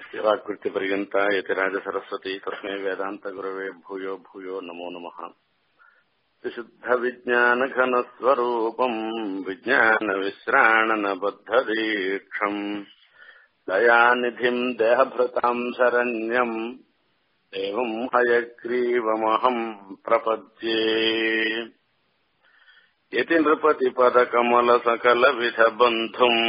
यस्यवाकृत्यपर्यन्ता यतिराजसरस्वती तस्मै वेदान्तगुरवे भूयो भूयो नमो नमः विशुद्धविज्ञानघनस्वरूपम् विज्ञानविश्राणनबद्धदीक्षम् दयानिधिम् देहभृताम् शरण्यम् एवम् हयग्रीवमहम् प्रपद्ये यति नृपतिपदकमलसकलविधबन्धुम्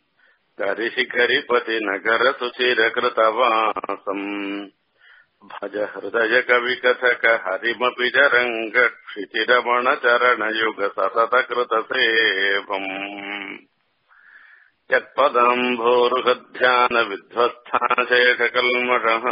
करिशिखरिपतिनगरसुचिरकृतवासम् भज हृदयकविकथक हरिमपि जरङ्गक्षितिरमणचरणयुग सततकृतसेवम् यत्पदाम्भोरुहध्यानविध्वस्थाशेषकल्मषः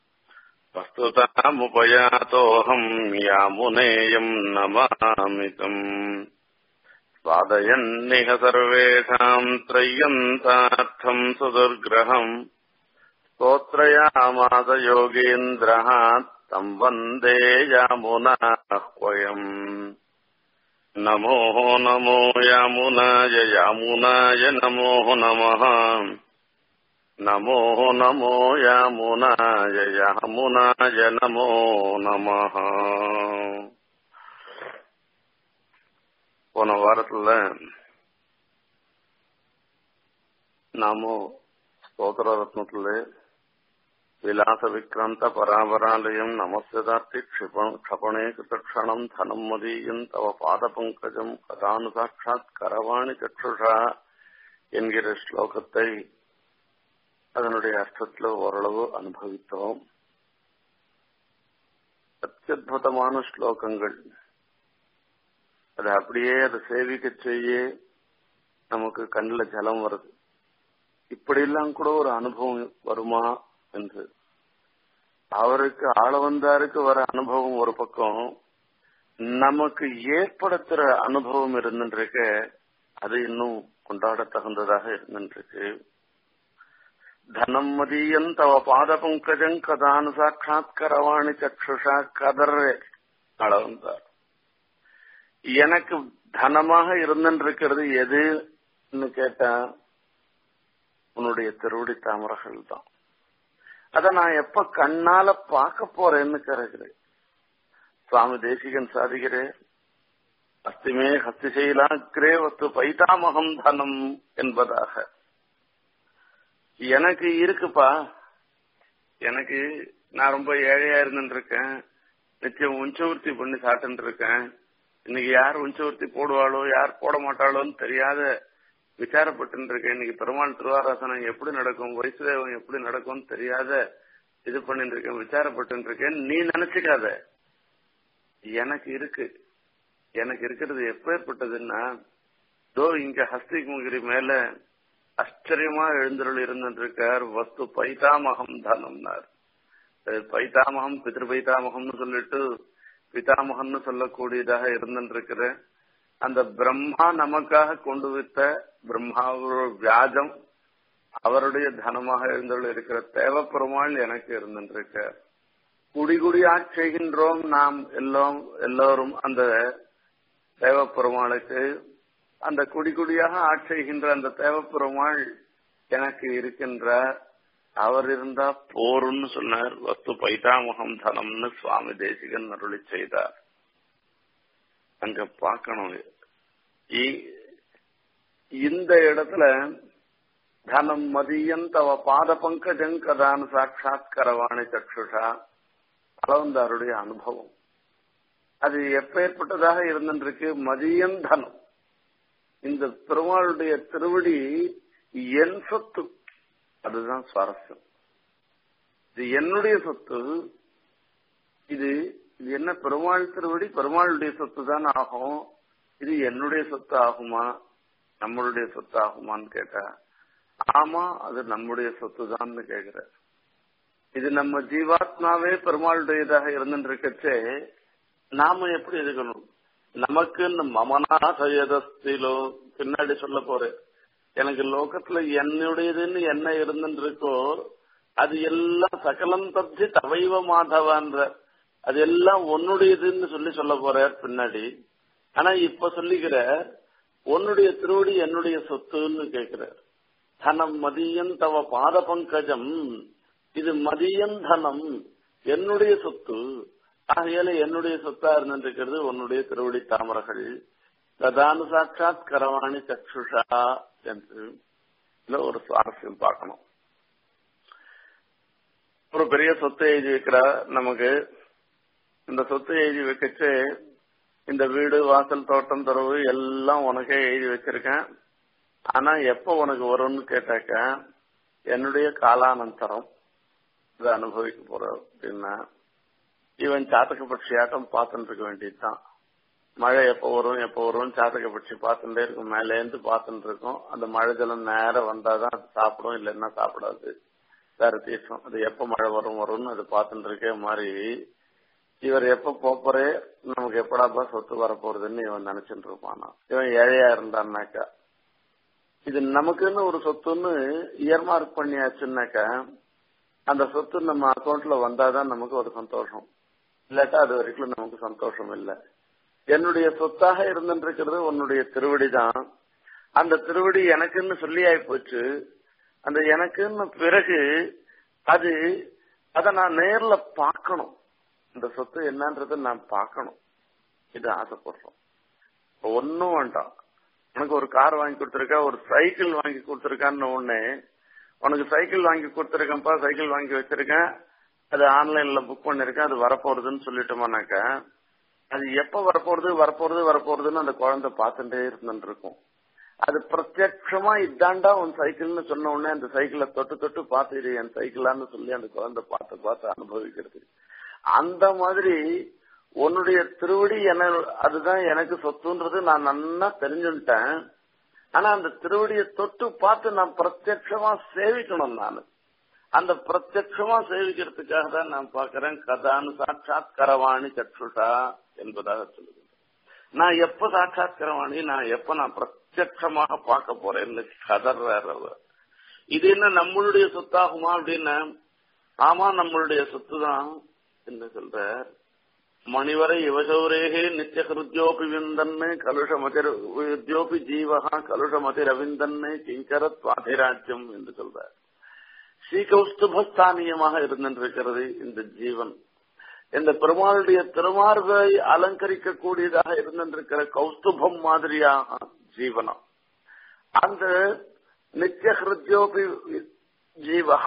वस्तुतामुपयातोऽहम् यामुनेयम् नमामितम् स्वादयन्निह सर्वेषाम् त्रय्यन्तार्थम् सुदुर्ग्रहम् स्तोत्रयामास योगीन्द्रः तम् वन्दे यामुनाह्वयम् नमो नमो यामुनाय यामुनाय नमो नमः नमो नमो यामुनाय यामुनाय नमो नमः போன வாரத்துல நாம ஸ்தோத்திர ரத்னத்துல விலாச விக்ராந்த பராபராலயம் நமஸ்யதார்த்தி க்ஷபணே கிருதக்ஷணம் தனம் மதீயம் தவ பாத பங்கஜம் கதானு சாட்சாத் கரவாணி சற்றுஷா என்கிற ஸ்லோகத்தை அதனுடைய அர்த்தத்துல ஓரளவு அனுபவித்தோம் அத்தியுதமான ஸ்லோகங்கள் அது அப்படியே அதை சேவிக்க செய்ய நமக்கு கண்ணில் ஜலம் வருது இப்படியெல்லாம் கூட ஒரு அனுபவம் வருமா என்று அவருக்கு ஆள வந்தாருக்கு வர அனுபவம் ஒரு பக்கம் நமக்கு ஏற்படுத்துற அனுபவம் இருந்துருக்க அது இன்னும் கொண்டாட தகுந்ததாக இருந்துருக்கு தனம் மதியம் தவ பாத பங்கஜம் கதானு சாட்சாத் கரவாணி சக்ஷுஷா கதர் அளவந்தார் எனக்கு தனமாக இருந்திருக்கிறது எதுன்னு கேட்டா உன்னுடைய திருவடி தாமரைகள் தான் அத நான் எப்ப கண்ணால பார்க்க போறேன்னு கருகிறேன் சுவாமி தேசிகன் சாதிக்கிறேன் அஸ்திமே ஹஸ்திசைலாக்கிரே வத்து பைதாமகம் தனம் என்பதாக எனக்கு இருக்குப்பா எனக்கு நான் ரொம்ப ஏழையா இருந்துட்டு இருக்கேன் நிச்சயம் உஞ்சவர்த்தி பண்ணி சாப்பிட்டு இருக்கேன் இன்னைக்கு யார் உஞ்சவர்த்தி போடுவாளோ யார் போட மாட்டாளோன்னு தெரியாத விசாரப்பட்டு இருக்கேன் இன்னைக்கு பெருமாள் திருவாராசனம் எப்படி நடக்கும் வைசுதேவம் எப்படி நடக்கும்னு தெரியாத இது பண்ணிட்டு இருக்கேன் விசாரப்பட்டு இருக்கேன் நீ நினைச்சுக்காத எனக்கு இருக்கு எனக்கு இருக்கிறது எப்பேற்பட்டதுன்னா தோ இங்க ஹஸ்திமுகிரி மேல ஆச்சரியமா எழுந்தருள் இருந்துருக்கார் வஸ்து பைதாமகம் தனம்னார் பைதாமகம் பிதிரு பைதாமகம்னு சொல்லிட்டு பிதாமகன்னு சொல்லக்கூடியதாக இருந்திருக்கிற அந்த பிரம்மா நமக்காக கொண்டு வித்த பிரம்மாவோட வியாஜம் அவருடைய தனமாக எழுந்துள்ள இருக்கிற தேவப்பெருமாள் எனக்கு இருந்திருக்க குடிகுடியா செய்கின்றோம் நாம் எல்லாம் எல்லோரும் அந்த தேவப்பெருமாளுக்கு அந்த குடிகுடியாக ஆட்செய்கின்ற அந்த தேவப்பெருமாள் எனக்கு இருக்கின்ற அவர் இருந்தா போருன்னு சொன்னார் வஸ்து பைதாமுகம் தனம்னு சுவாமி தேசிகன் அருளி செய்தார் அங்க பார்க்கணும் இந்த இடத்துல தனம் மதியம் தவ பாத பங்கஜம் கதான் சாட்சாத் கரவாணி சக்ஷுஷா அளவந்தாருடைய அனுபவம் அது எப்பேற்பட்டதாக இருந்திருக்கு மதியம் தனம் இந்த பெருமாளுடைய திருவடி என் சொத்து அதுதான் சுவாரஸ்யம் இது என்னுடைய சொத்து இது இது என்ன பெருமாள் திருவடி பெருமாளுடைய சொத்து தான் ஆகும் இது என்னுடைய சொத்து ஆகுமா நம்மளுடைய சொத்து ஆகுமான்னு கேட்டா ஆமா அது நம்முடைய சொத்து தான் கேக்குற இது நம்ம ஜீவாத்மாவே பெருமாளுடையதாக இருந்துருக்கச்சே நாம எப்படி இருக்கணும் நமக்குன்னு மமனாசயதஸ்திலோ பின்னாடி சொல்ல போறேன் எனக்கு லோகத்துல என்னுடையதுன்னு என்ன இருந்துட்டு இருக்கோ அது எல்லாம் சகலம் தத்தி தவைவ மாதவான்ற அது எல்லாம் உன்னுடையதுன்னு சொல்லி சொல்ல போறார் பின்னாடி ஆனா இப்ப சொல்லிக்கிற உன்னுடைய திருவடி என்னுடைய சொத்துன்னு கேட்கிறார் தனம் மதியம் தவ பாத பங்கஜம் இது மதியந்தனம் என்னுடைய சொத்து ஆகையால என்னுடைய சொத்தா இருந்திருக்கிறது உன்னுடைய திருவடி தாமரங்கள் ததானு சாட்சாத் கரவாணி சக்ஷுஷா என்று இதுல ஒரு சுவாரஸ்யம் பார்க்கணும் ஒரு பெரிய சொத்தை எழுதி வைக்கிற நமக்கு இந்த சொத்தை எழுதி வைக்கச்சு இந்த வீடு வாசல் தோட்டம் துறவு எல்லாம் உனக்கே எழுதி வச்சிருக்கேன் ஆனா எப்ப உனக்கு வரும்னு கேட்டாக்க என்னுடைய காலானந்தரம் இதை அனுபவிக்க போற அப்படின்னா இவன் சாத்தக பட்சியாட்டம் பார்த்துட்டு இருக்க வேண்டியதுதான் மழை எப்போ வரும் எப்போ வரும் சாத்தக பட்சி பார்த்துட்டே இருக்கும் மேலேந்து பார்த்துட்டு இருக்கும் அந்த மழை ஜலம் நேரம் வந்தாதான் அது சாப்பிடும் இல்லைன்னா சாப்பிடாது வேற தீர்த்தம் அது எப்ப மழை வரும் வரும்னு அது பார்த்துட்டு இருக்கே மாதிரி இவர் எப்ப போப்பறே நமக்கு எப்படாப்பா சொத்து வரப்போறதுன்னு இவன் நினைச்சிட்டு இருப்பானா இவன் ஏழையா இருந்தான்னாக்கா இது நமக்குன்னு ஒரு சொத்துன்னு இயர்மார்க் பண்ணியாச்சுன்னாக்கா அந்த சொத்து நம்ம அக்கௌண்ட்ல வந்தாதான் நமக்கு ஒரு சந்தோஷம் இல்லாட்டா அது வரைக்கும் நமக்கு சந்தோஷம் இல்லை என்னுடைய சொத்தாக இருந்துருக்கிறது உன்னுடைய திருவடி தான் அந்த திருவடி எனக்குன்னு சொல்லி போச்சு அந்த எனக்குன்னு பிறகு அது அத நான் நேர்ல பார்க்கணும் இந்த சொத்து என்னன்றத நான் பார்க்கணும் இது ஆசைப்படுறோம் ஒன்னும் வேண்டாம் உனக்கு ஒரு கார் வாங்கி கொடுத்துருக்கா ஒரு சைக்கிள் வாங்கி கொடுத்துருக்கான்னு ஒண்ணு உனக்கு சைக்கிள் வாங்கி கொடுத்துருக்கேன்ப்பா சைக்கிள் வாங்கி வச்சிருக்கேன் அது ஆன்லைன்ல புக் பண்ணிருக்கேன் அது வரப்போறதுன்னு சொல்லிட்டோமானாக்கா அது எப்ப வரப்போறது வரப்போறது வரப்போறதுன்னு அந்த குழந்தை பார்த்துட்டே இருந்துட்டு இருக்கும் அது பிரத்யட்சமா இதாண்டா உன் சைக்கிள்னு சொன்ன உடனே அந்த சைக்கிளை தொட்டு தொட்டு பார்த்து இது என் சைக்கிளான்னு சொல்லி அந்த குழந்தை பார்த்து பார்த்து அனுபவிக்கிறது அந்த மாதிரி உன்னுடைய திருவடி என அதுதான் எனக்கு சொத்துன்றது நான் நன்னா தெரிஞ்சுட்டேன் ஆனா அந்த திருவடியை தொட்டு பார்த்து நான் பிரத்யட்சமா சேவிக்கணும் நான் அந்த பிரத்யட்சமா சேவிக்கிறதுக்காக தான் நான் பாக்குறேன் கதான்னு சாட்சாத் கரவாணி சற்றுஷா என்பதாக சொல்லுகிறேன் நான் எப்ப சாட்சாத் கரவாணி நான் எப்ப நான் பிரத்யட்சமாக பார்க்க போறேன்னு கதர்றார் அவர் இது என்ன நம்மளுடைய சொத்தாகுமா அப்படின்னா ஆமா நம்மளுடைய சொத்து தான் என்று சொல்றார் மணிவரை யுவசௌரேகே நித்திய ஹிருத்யோபி விந்தன்னு கலுஷமதிர் உத்யோபி ஜீவகா கலுஷமதிர் அவிந்தன்னு கிங்கரத்வாதிராஜ்யம் என்று சொல்றார் ஸ்ரீகௌஸ்துபஸ்தானியமாக இருந்திருக்கிறது இந்த ஜீவன் இந்த பெருமாளுடைய திருமார்பை அலங்கரிக்கக்கூடியதாக இருந்திருக்கிற கௌஸ்துபம் மாதிரியாக ஜீவனம் அந்த நித்திய ஹிருத்யோபி ஜீவகா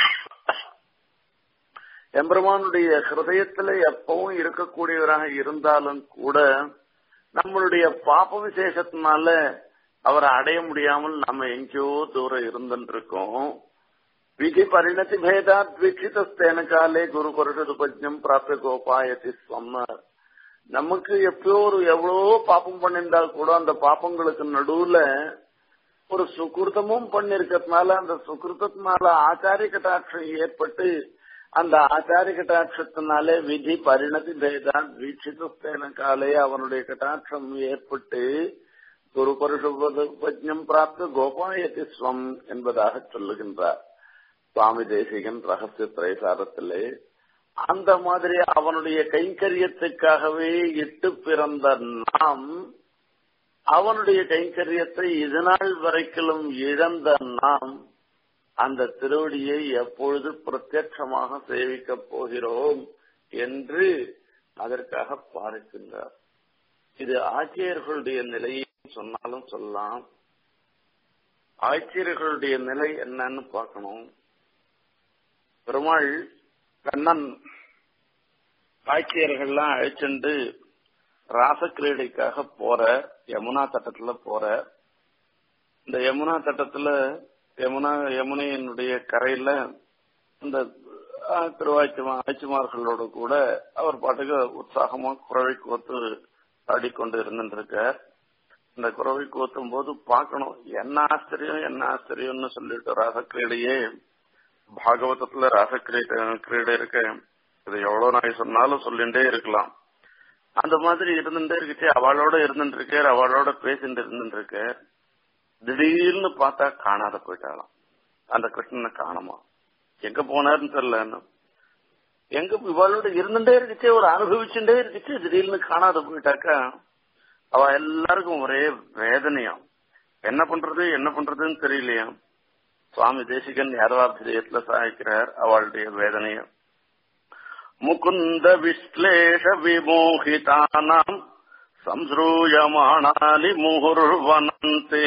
எம்பெருமானுடைய ஹிருதயத்துல எப்பவும் இருக்கக்கூடியவராக இருந்தாலும் கூட நம்மளுடைய பாப விசேஷத்தினால அவரை அடைய முடியாமல் நம்ம எங்கேயோ தூரம் இருந்துருக்கோம் விதி பரிணதி பேதாத் வீட்சிதஸ்தேன காலே குரு பருஷதுபஜம் பிராப்த கோபாயதி சொன்னார் நமக்கு எப்பயோ ஒரு எவ்வளவோ பாப்பம் பண்ணியிருந்தால் கூட அந்த பாப்பங்களுக்கு நடுவுல ஒரு சுகிருத்தமும் பண்ணிருக்கிறதுனால அந்த சுகிருத்தத்தினால ஆச்சாரிய கட்டாட்சம் ஏற்பட்டு அந்த ஆச்சாரிய கட்டாட்சத்தினாலே விதி பரிணதி பேதான் வீட்சிதஸ்தேன காலே அவனுடைய கட்டாட்சம் ஏற்பட்டு குரு பருஷபஜம் பிராப்த கோபாயதி ஸ்வம் என்பதாக சொல்லுகின்றார் சுவாமி தேசிகன் ரகசிய திரைசாரத்திலே அந்த மாதிரி அவனுடைய கைங்கரியத்துக்காகவே இட்டு பிறந்த நாம் அவனுடைய கைங்கரியத்தை இதுநாள் வரைக்கும் இழந்த நாம் அந்த திருவடியை எப்பொழுது பிரத்யட்சமாக சேவிக்கப் போகிறோம் என்று அதற்காக பார்க்கின்றார் இது ஆட்சியர்களுடைய நிலையை சொன்னாலும் சொல்லலாம் ஆட்சியர்களுடைய நிலை என்னன்னு பார்க்கணும் பெருமாள் கண்ணன் ஆட்சியர்கள்லாம் அழைச்சிண்டு ராசக்கிரீடைக்காக போற யமுனா தட்டத்துல போற இந்த யமுனா தட்டத்துல யமுனா யமுனையினுடைய கரையில இந்த திருவாய்ச்சி ஆட்சிமார்களோடு கூட அவர் பாட்டுக்கு உற்சாகமா குறவை கோத்து ஆடிக்கொண்டு இருந்துருக்கார் இந்த குறவை கோத்தும் போது பார்க்கணும் என்ன ஆச்சரியம் என்ன ஆச்சரியம்னு சொல்லிட்டு ராசக்கிரீடையே பாகவதத்துல ராசக்கிரீட கிரீடை இருக்க இது எவ்வளவு நாய் சொன்னாலும் சொல்லிட்டே இருக்கலாம் அந்த மாதிரி இருந்துட்டே இருக்குச்சு அவளோட இருந்துட்டு இருக்கார் அவளோட பேசிட்டு இருந்துட்டு இருக்கார் திடீர்னு பார்த்தா காணாத போயிட்டாலாம் அந்த கிருஷ்ணனை காணுமா எங்க போனாருன்னு தெரியல எங்க இவளோட இருந்துட்டே இருக்குச்சு ஒரு அனுபவிச்சுட்டே இருக்குச்சு திடீர்னு காணாத போயிட்டாக்கா அவ எல்லாருக்கும் ஒரே வேதனையாம் என்ன பண்றது என்ன பண்றதுன்னு தெரியலையாம் சுவாமி தேசிகன் யாதவாபிதயத்துல சாய்க்கிறார் அவளுடைய வேதனைய முகுந்த விஸ்லேஷ விமோகிதானாம் संश्रूयमाणानि मुहुर्वनन्ते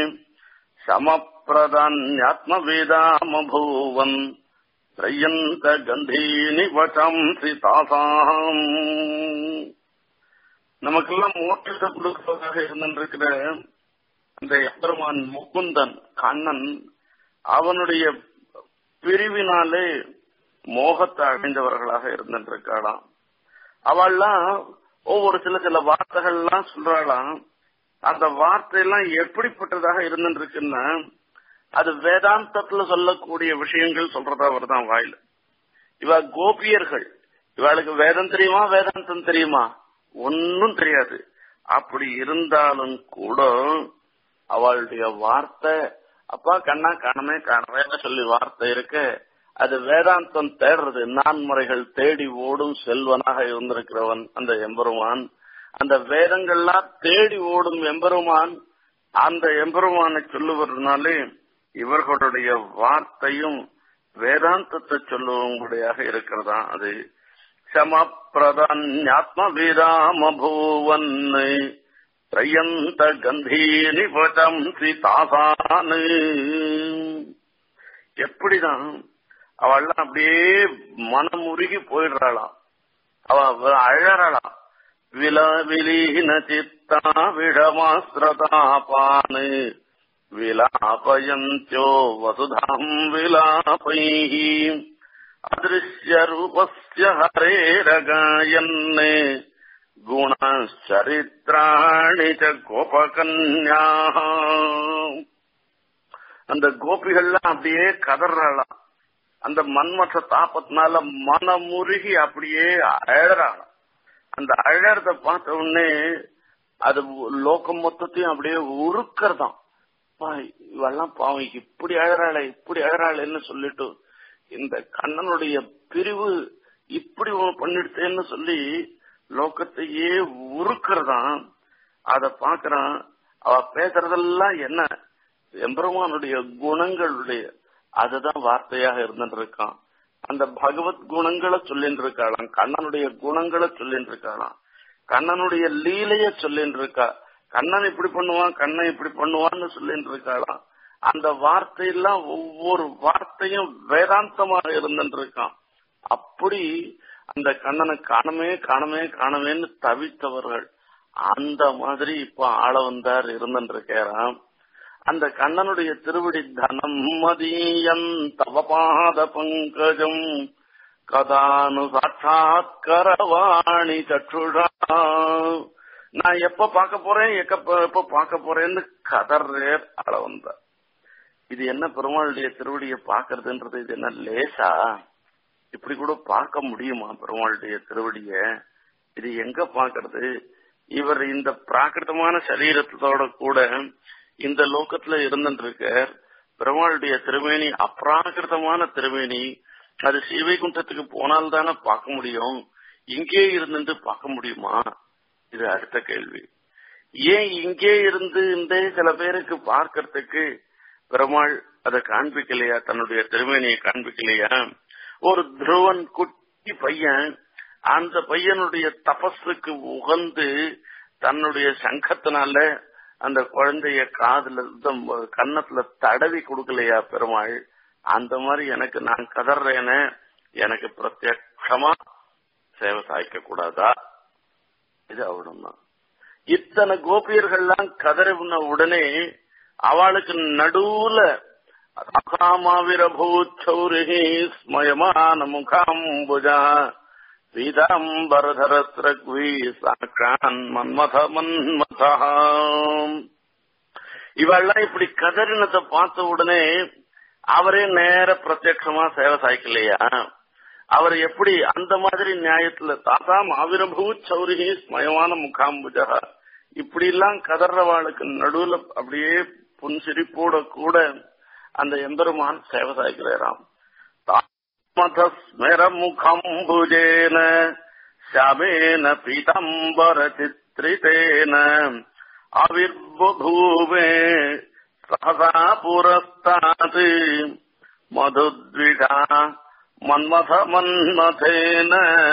शमप्रदान्यात्मवेदामभूवन् त्रय्यन्त गन्धीनि वचंसि தாசாம் நமக்கெல்லாம் மோட்டத்தை கொடுக்கிறதாக இருந்திருக்கிற அந்த எம்பெருமான் முகுந்தன் கண்ணன் அவனுடைய பிரிவினாலே மோகத்தை அடைந்தவர்களாக இருந்திருக்காளாம் அவள்லாம் ஒவ்வொரு சில சில வார்த்தைகள்லாம் சொல்றாளாம் அந்த வார்த்தையெல்லாம் எப்படிப்பட்டதாக இருந்துருக்குன்னா அது வேதாந்தத்துல சொல்லக்கூடிய விஷயங்கள் சொல்றதா வருதான் வாயில இவ கோபியர்கள் இவளுக்கு வேதம் தெரியுமா வேதாந்தம் தெரியுமா ஒன்னும் தெரியாது அப்படி இருந்தாலும் கூட அவளுடைய வார்த்தை அப்பா கண்ணா காணமே காணவே சொல்லி வார்த்தை இருக்கு அது வேதாந்தம் தேடுறது நான்முறைகள் தேடி ஓடும் செல்வனாக இருந்திருக்கிறவன் அந்த எம்பெருமான் அந்த வேதங்கள்லாம் தேடி ஓடும் எம்பெருமான் அந்த எம்பெருமானை சொல்லுவதனாலே இவர்களுடைய வார்த்தையும் வேதாந்தத்தை சொல்லுவம்படியாக இருக்கிறதா அது சமப்பிரதான்யாத்ம வீராமபூவன் திரையந்த கந்தீனி பதம்சி தாசானு எப்படிதான் அவள்லாம் அப்படியே மனம் உருகி போயிடுறாளாம் அவ அழறாளாம் விலவிலீன சித்தா விடமாஸ்திரதாபான் விலாபயந்தியோ வசுதாம் விலாபைः அதிருஷ்ய ரூபஸ்ய ஹரேரகாயன் குணச்சரித்ராணி ச கோபகன்யாः அந்த கோபிகள்லாம் அப்படியே கதறாளாம் அந்த மன்மற்ற தாப்பத்தினால மனமுருகி அப்படியே அழறாளாம் அந்த அழறத பார்த்த உடனே அது லோகம் மொத்தத்தையும் அப்படியே உருக்கிறதாம் இவெல்லாம் பாவம் இப்படி அழறாளே இப்படி அழறாளேன்னு சொல்லிட்டு இந்த கண்ணனுடைய பிரிவு இப்படி பண்ணிடுச்சேன்னு சொல்லி லோகத்தையே உருக்கிறதாம் அத பாக்குறான் அவ பேசுறதெல்லாம் என்ன எம்பெருமானுடைய குணங்களுடைய அதுதான் வார்த்தையாக இருந்துட்டு இருக்கான் அந்த பகவத் குணங்களை சொல்லிட்டு இருக்காளாம் கண்ணனுடைய குணங்களை சொல்லிட்டு இருக்காளாம் கண்ணனுடைய லீலைய சொல்லிட்டு இருக்கா கண்ணன் இப்படி பண்ணுவான் கண்ணன் இப்படி பண்ணுவான்னு சொல்லிட்டு இருக்காளாம் அந்த வார்த்தையெல்லாம் ஒவ்வொரு வார்த்தையும் வேதாந்தமாக இருந்துட்டு இருக்கான் அப்படி அந்த கண்ணனை காணமே காணமே காணமேன்னு தவித்தவர்கள் அந்த மாதிரி இப்ப ஆள வந்தார் இருந்துட்டு இருக்காராம் அந்த கண்ணனுடைய திருவடி தனம் மதீயம் தவபாத பங்கஜம் கதானு சாட்சாத்கரவாணி சற்றுடா நான் எப்ப பார்க்க போறேன் எப்ப பார்க்க போறேன்னு கதர்றேர் ஆள வந்த இது என்ன பெருமாளுடைய திருவடியை பாக்குறதுன்றது இது என்ன லேசா இப்படி கூட பார்க்க முடியுமா பெருமாளுடைய திருவடிய இது எங்க பாக்குறது இவர் இந்த பிராகிருதமான சரீரத்தோட கூட இந்த லோகத்துல இருந்துருக்க பெருமாளுடைய திருமேனி அப்ராகிருதமான திருமேனி அது ஸ்ரீவைகுண்டத்துக்கு போனால் தானே பார்க்க முடியும் இங்கே இருந்துட்டு பார்க்க முடியுமா இது அடுத்த கேள்வி ஏன் இங்கே இருந்து இந்த சில பேருக்கு பார்க்கறதுக்கு பெருமாள் அதை காண்பிக்கலையா தன்னுடைய திருமேனியை காண்பிக்கலையா ஒரு துருவன் குட்டி பையன் அந்த பையனுடைய தபஸுக்கு உகந்து தன்னுடைய சங்கத்தினால அந்த குழந்தைய காதுல கன்னத்துல தடவி கொடுக்கலையா பெருமாள் அந்த மாதிரி எனக்கு நான் கதறேன எனக்கு பிரத்யட்சமா சேவை சாய்க்க கூடாதா இது அவ்வளவுதான் இத்தனை கோபியர்கள்லாம் கதறின உடனே அவளுக்கு நடுவுல அகாமாவிரபூச்சௌரிகி ஸ்மயமான முகாம்புஜா பீதாம்பரதரஸ்ரக்வி சாக்கான் மன்மத மன்மதா இவெல்லாம் இப்படி கதறினத்தை பார்த்த உடனே அவரே நேர பிரத்யட்சமா சேவை சாய்க்கலையா அவர் எப்படி அந்த மாதிரி நியாயத்துல தாத்தா மாவிரபூ சௌரிகி ஸ்மயமான முகாம்புஜா இப்படி எல்லாம் கதறவாளுக்கு நடுவுல அப்படியே புன்சிரிப்போட கூட அந்த எம்பெருமான் சேவை சாய்க்கிறாராம் மதஸ்மர முகம்புஜேன ஷாமேன பீதம்பர சித்ரிதேன அவிர்பூவே சகசா புரஸ்தாது மதுத்விடா மன்மத மன்மதேன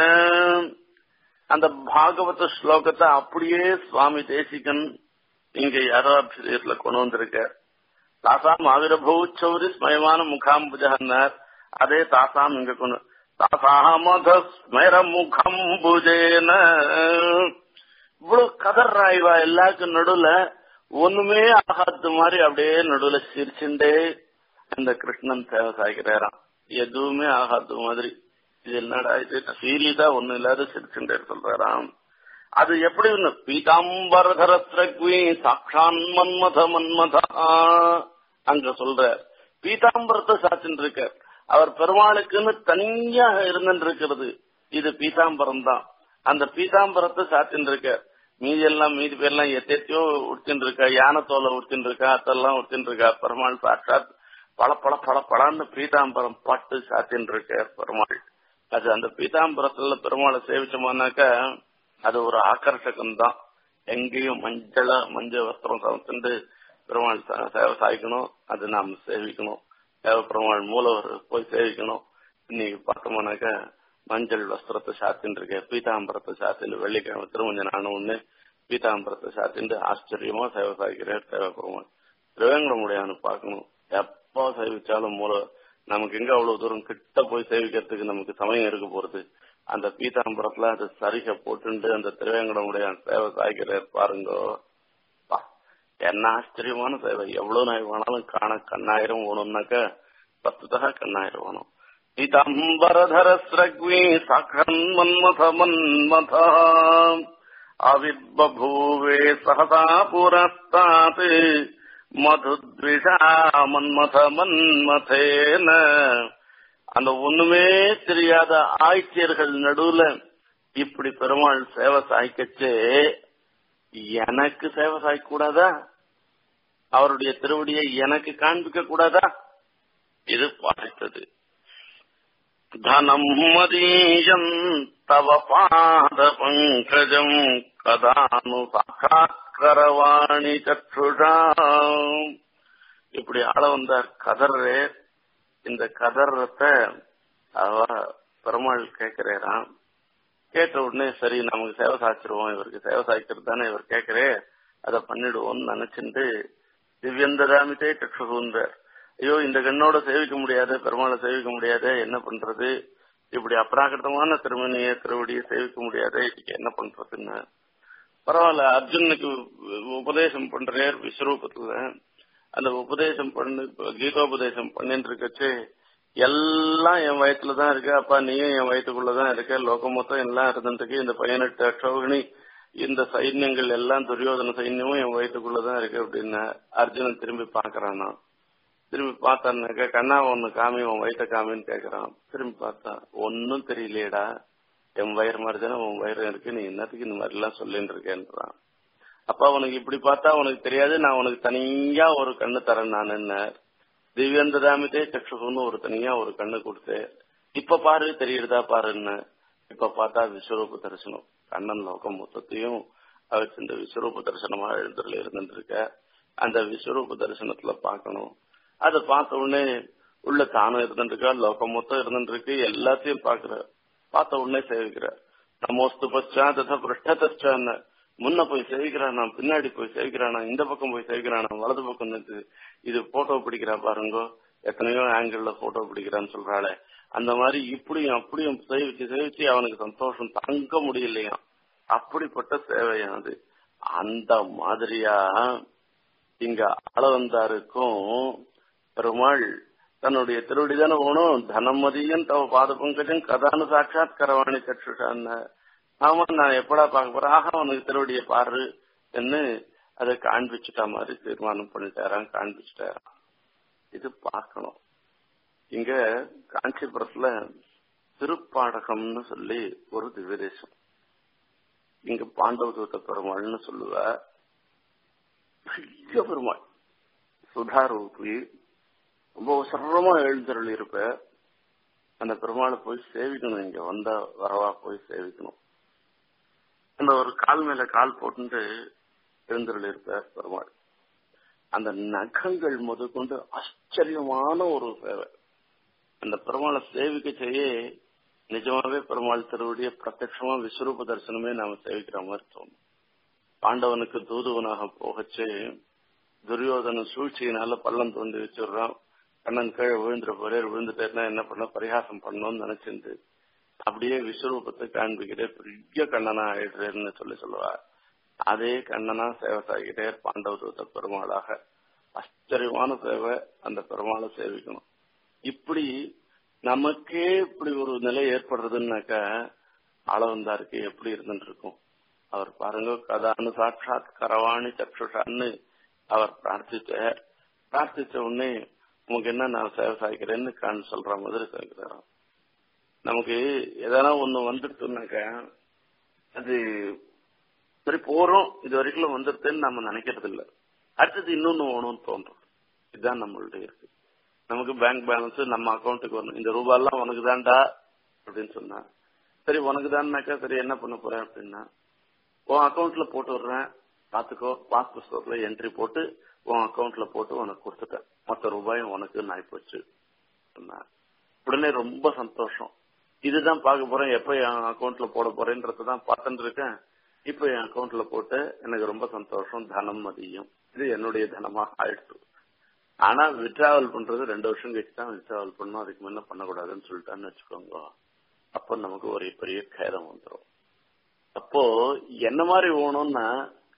அந்த பாகவத ஸ்லோகத்தை அப்படியே சுவாமி தேசிகன் இங்க யாரோ அபிஷேகத்துல கொண்டு வந்திருக்க தாசாம் ஆவிரபூச்சௌரி ஸ்மயமான முகாம்புஜன்னார் அதே தாசாம் இங்க கொண்டு தாசாமத ஸ்மர முகம்புஜேன இவ்வளவு கதர்றா இவா எல்லாருக்கும் நடுவுல ஒண்ணுமே ஆகாத மாதிரி அப்படியே நடுவுல சிரிச்சுண்டே அந்த கிருஷ்ணன் சேவை சாய்க்கிறாராம் எதுவுமே ஆகாத மாதிரி இது என்னடா இது சீரியஸா ஒண்ணு இல்லாத சிரிச்சுண்டே சொல்றாராம் அது எப்படி பீதாம்பரதரத்ரக்வி சாட்சான் மன்மத மன்மதா அங்க சொல்ற பீதாம்பரத்தை சாத்தின்னு இருக்க அவர் பெருமாளுக்குன்னு தனியா இருந்துட்டு இருக்கிறது இது பீதாம்பரம் தான் அந்த பீதாம்பரத்தை சாத்தின்னு இருக்க மீதி எல்லாம் மீதி பேர்லாம் எத்தையோ உடுத்தின்னு இருக்கா யானை தோலை உடுத்தின்னு இருக்கா அதெல்லாம் உடுத்தின்னு இருக்கா பெருமாள் சாட்சாத் பல பல பல பலான்னு பீதாம்பரம் பட்டு சாத்தின்னு இருக்க பெருமாள் அது அந்த பீதாம்பரத்துல பெருமாளை சேவிச்சோம்னாக்கா அது ஒரு ஆக்கர்ஷகம் தான் எங்கேயும் மஞ்சள மஞ்சள் வஸ்திரம் சமைச்சுட்டு பெருமாள் சேவை சாய்க்கணும் அது நாம் சேவிக்கணும் தேவ பெருமாள் மூலவர் போய் சேவிக்கணும் இன்னைக்கு பார்த்தோம்னாக்கா மஞ்சள் வஸ்திரத்தை சாத்தின்னு இருக்க பீதாம்பரத்தை சாத்தின்னு வெள்ளிக்கிழமை திருமஞ்ச நானும் ஒண்ணு பீதாம்பரத்தை சாத்தின்னு ஆச்சரியமா சேவை சாய்க்கிறார் தேவ பெருமாள் திருவேங்கடமுடையான்னு பார்க்கணும் எப்போ சேவிச்சாலும் மூல நமக்கு எங்க அவ்வளவு தூரம் கிட்ட போய் சேவிக்கிறதுக்கு நமக்கு சமயம் இருக்க போறது அந்த பீதாம்பரத்துல அது சரிக போட்டுண்டு அந்த திருவேங்கடமுடைய சேவை சாய்க்கிறார் பாருங்க என்ன ஆச்சரியமான சேவை எவ்வளவு நாய் வேணாலும் காண கண்ணாயிரம் வேணும்னாக்க பத்து தகா கண்ணாயிரம் வேணும் பீதாம்பரதரஸ்ரக்வி சாக்கன் மன்மத மன்மத அவிர்பூவே சகதா புரஸ்தாத் மதுத்விஷா மன்மத மன்மதேன அந்த ஒண்ணுமே தெரியாத ஆய்ச்சியர்கள் நடுவுல இப்படி பெருமாள் சேவை சாய்க்கச்சே எனக்கு சேவை சாய்க்க கூடாதா அவருடைய திருவடியை எனக்கு காண்பிக்க கூடாதா இது பாதித்தது தனம் மதீயம் தவ பாத பங்கஜம் கதானு சாட்சாத்கரவாணி சற்றுஷா இப்படி ஆள வந்தார் கதர்றே இந்த கதர்றத்தை அவ பெருமாள் கேட்கிறாராம் கேட்ட உடனே சரி நமக்கு சேவை சாய்ச்சிருவோம் இவருக்கு சேவை சாய்க்கிறது தானே இவர் கேட்கிறே அதை பண்ணிடுவோம்னு நினைச்சுட்டு திவ்யந்தராமித்தே கற்றுகுந்தார் ஐயோ இந்த கண்ணோட சேவிக்க முடியாது பெருமாளை சேவிக்க முடியாது என்ன பண்றது இப்படி அப்ராகிருதமான திருமணிய திருவடியை சேவிக்க முடியாது இதுக்கு என்ன பண்றதுன்னு பரவாயில்ல அர்ஜுனுக்கு உபதேசம் பண்றார் விஸ்வரூபத்துல அந்த உபதேசம் பண்ணு கீதோபதேசம் பண்ணிட்டு இருக்கச்சு எல்லாம் என் வயத்துல தான் இருக்கு அப்பா நீயும் என் வயத்துக்குள்ளதான் இருக்க லோகம் மொத்தம் எல்லாம் இருந்துருக்கு இந்த பதினெட்டு அக்ஷோகினி இந்த சைன்யங்கள் எல்லாம் துரியோதன சைன்யமும் என் வயத்துக்குள்ளதான் இருக்கு அப்படின்னு அர்ஜுனன் திரும்பி பாக்குறானா திரும்பி பார்த்தான்னாக்க கண்ணா ஒன்னு காமி உன் வயிற்ற காமின்னு கேக்குறான் திரும்பி பார்த்தா ஒன்னும் தெரியலையேடா என் வயிறு மாதிரி தானே உன் வயிறு இருக்கு நீ என்னத்துக்கு இந்த மாதிரி எல்லாம் சொல்லிட்டு இருக்கேன்றான் அப்பா உனக்கு இப்படி பார்த்தா உனக்கு தெரியாது நான் உனக்கு தனியா ஒரு கண்ணு தரேன் நான் என்ன திவ்யந்ததாமித்தே சக்ஷுன்னு ஒரு தனியா ஒரு கண்ணு கொடுத்து இப்ப பாரு தெரியுறதா பாருன்னு இப்ப பார்த்தா விஸ்வரூப தரிசனம் கண்ணன் லோகம் மொத்தத்தையும் அவர் இந்த விஸ்வரூப தரிசனமா எழுந்துல இருந்துட்டு இருக்க அந்த விஸ்வரூப தரிசனத்துல பார்க்கணும் அதை பார்த்த உடனே உள்ள தானும் இருந்துட்டு இருக்கா லோகம் மொத்தம் இருந்துட்டு இருக்கு எல்லாத்தையும் பாக்குற பார்த்த உடனே சேவிக்கிற நமோஸ்து பச்சா ததா பிருஷ்டத்தான்னு முன்ன போய் சேவிக்கிறானா பின்னாடி போய் சேவிக்கிறானா இந்த பக்கம் போய் சேவிக்கிறானா வலது பக்கம் நின்று இது போட்டோ பிடிக்கிறா பாருங்க எத்தனையோ ஆங்கிள் போட்டோ பிடிக்கிறான்னு சொல்றாளே அந்த மாதிரி இப்படியும் அப்படியும் சேவிச்சு சேவிச்சு அவனுக்கு சந்தோஷம் தாங்க முடியலையாம் அப்படிப்பட்ட சேவையா அது அந்த மாதிரியா இங்க ஆளவந்தாருக்கும் பெருமாள் தன்னுடைய திருவடி தானே போகணும் தனமதியும் தவ பாத பங்கஜம் கதானு சாட்சாத் கரவாணி சற்றுஷான்னு ஆமா நான் எப்படா பார்க்க போறேன் ஆஹா உனக்கு திருவடியை பாரு என்று அதை காண்பிச்சுட்டா மாதிரி தீர்மானம் பண்ணிட்டாராம் காண்பிச்சுட்டாராம் இது பார்க்கணும் இங்க காஞ்சிபுரத்துல திருப்பாடகம்னு சொல்லி ஒரு திவ்யதேசம் இங்க பாண்டவ தூத்த பெருமாள்னு சொல்லுவ பெரிய பெருமாள் சுதாரூபி ரொம்ப சிரமமா எழுந்தருள் இருப்ப அந்த பெருமாளை போய் சேவிக்கணும் இங்க வந்தா வரவா போய் சேவிக்கணும் அந்த ஒரு கால் மேல கால் போட்டு எழுந்தருள் இருப்பார் பெருமாள் அந்த நகங்கள் முதற்கொண்டு ஆச்சரியமான ஒரு சேவை அந்த பெருமாளை சேவிக்க செய்ய நிஜமாவே பெருமாள் திருவடிய பிரத்யட்சமா விஸ்வரூப தரிசனமே நாம சேவிக்கிற மாதிரி தோணும் பாண்டவனுக்கு தூதுவனாக போகச்சு துரியோதன சூழ்ச்சியினால பள்ளம் தோண்டி வச்சிடுறான் கண்ணன் கீழே விழுந்துற போறே விழுந்துட்டேன்னா என்ன பண்ண பரிகாசம் பண்ணணும்னு நினைச்சிருந்து அப்படியே விஸ்வரூபத்தை காண்பிக்கிறே பெரிய கண்ணனா ஆயிடுறேன்னு சொல்லி சொல்லுவா அதே கண்ணனா சேவை சாகிட்டே பாண்டவ தூத்த பெருமாளாக ஆச்சரியமான சேவை அந்த பெருமாளை சேவிக்கணும் இப்படி நமக்கே இப்படி ஒரு நிலை ஏற்படுறதுன்னாக்கா ஆளவந்தாருக்கு எப்படி இருந்துட்டு இருக்கும் அவர் பாருங்க கதானு சாட்சாத் கரவாணி சக்ஷுஷான்னு அவர் பிரார்த்திச்சார் பிரார்த்திச்ச உடனே உனக்கு என்ன நான் சேவை சாய்க்கிறேன்னு காண் சொல்ற மாதிரி சாய்க்கிறாராம் நமக்கு எதனா ஒண்ணு வந்துடுச்சுனாக்கா அது சரி போறோம் இது வரைக்கும் வந்துருதுன்னு நம்ம நினைக்கிறது இல்ல அடுத்தது இன்னொன்னு வேணும்னு தோன்றும் இதுதான் நம்மளுடைய இருக்கு நமக்கு பேங்க் பேலன்ஸ் நம்ம அக்கௌண்ட்டுக்கு வரணும் இந்த ரூபாயெல்லாம் உனக்கு தான்டா அப்படின்னு சொன்னா சரி உனக்கு தான்னாக்கா சரி என்ன பண்ண போறேன் அப்படின்னா உன் அக்கௌண்ட்ல போட்டு விடுறேன் பாத்துக்கோ பாஸ் புஸ்தகத்துல என்ட்ரி போட்டு உன் அக்கௌண்ட்ல போட்டு உனக்கு கொடுத்துட்டேன் மொத்த ரூபாயும் உனக்கு நாய் போச்சு சொன்னா உடனே ரொம்ப சந்தோஷம் இதுதான் பார்க்க போறேன் எப்ப என் அக்கௌண்ட்ல போட போறேன்றதான் பார்த்துட்டு இருக்கேன் இப்ப என் அக்கௌண்ட்ல போட்டு எனக்கு ரொம்ப சந்தோஷம் தனம் மதியம் இது என்னுடைய தனமா ஆயிடுச்சு ஆனா விட்ராவல் பண்றது ரெண்டு வருஷம் கழிச்சு தான் விட்ராவல் பண்ணும் அதுக்கு முன்ன பண்ணக்கூடாதுன்னு சொல்லிட்டான்னு வச்சுக்கோங்க அப்போ நமக்கு ஒரு பெரிய கேதம் வந்துடும் அப்போ என்ன மாதிரி வேணும்னா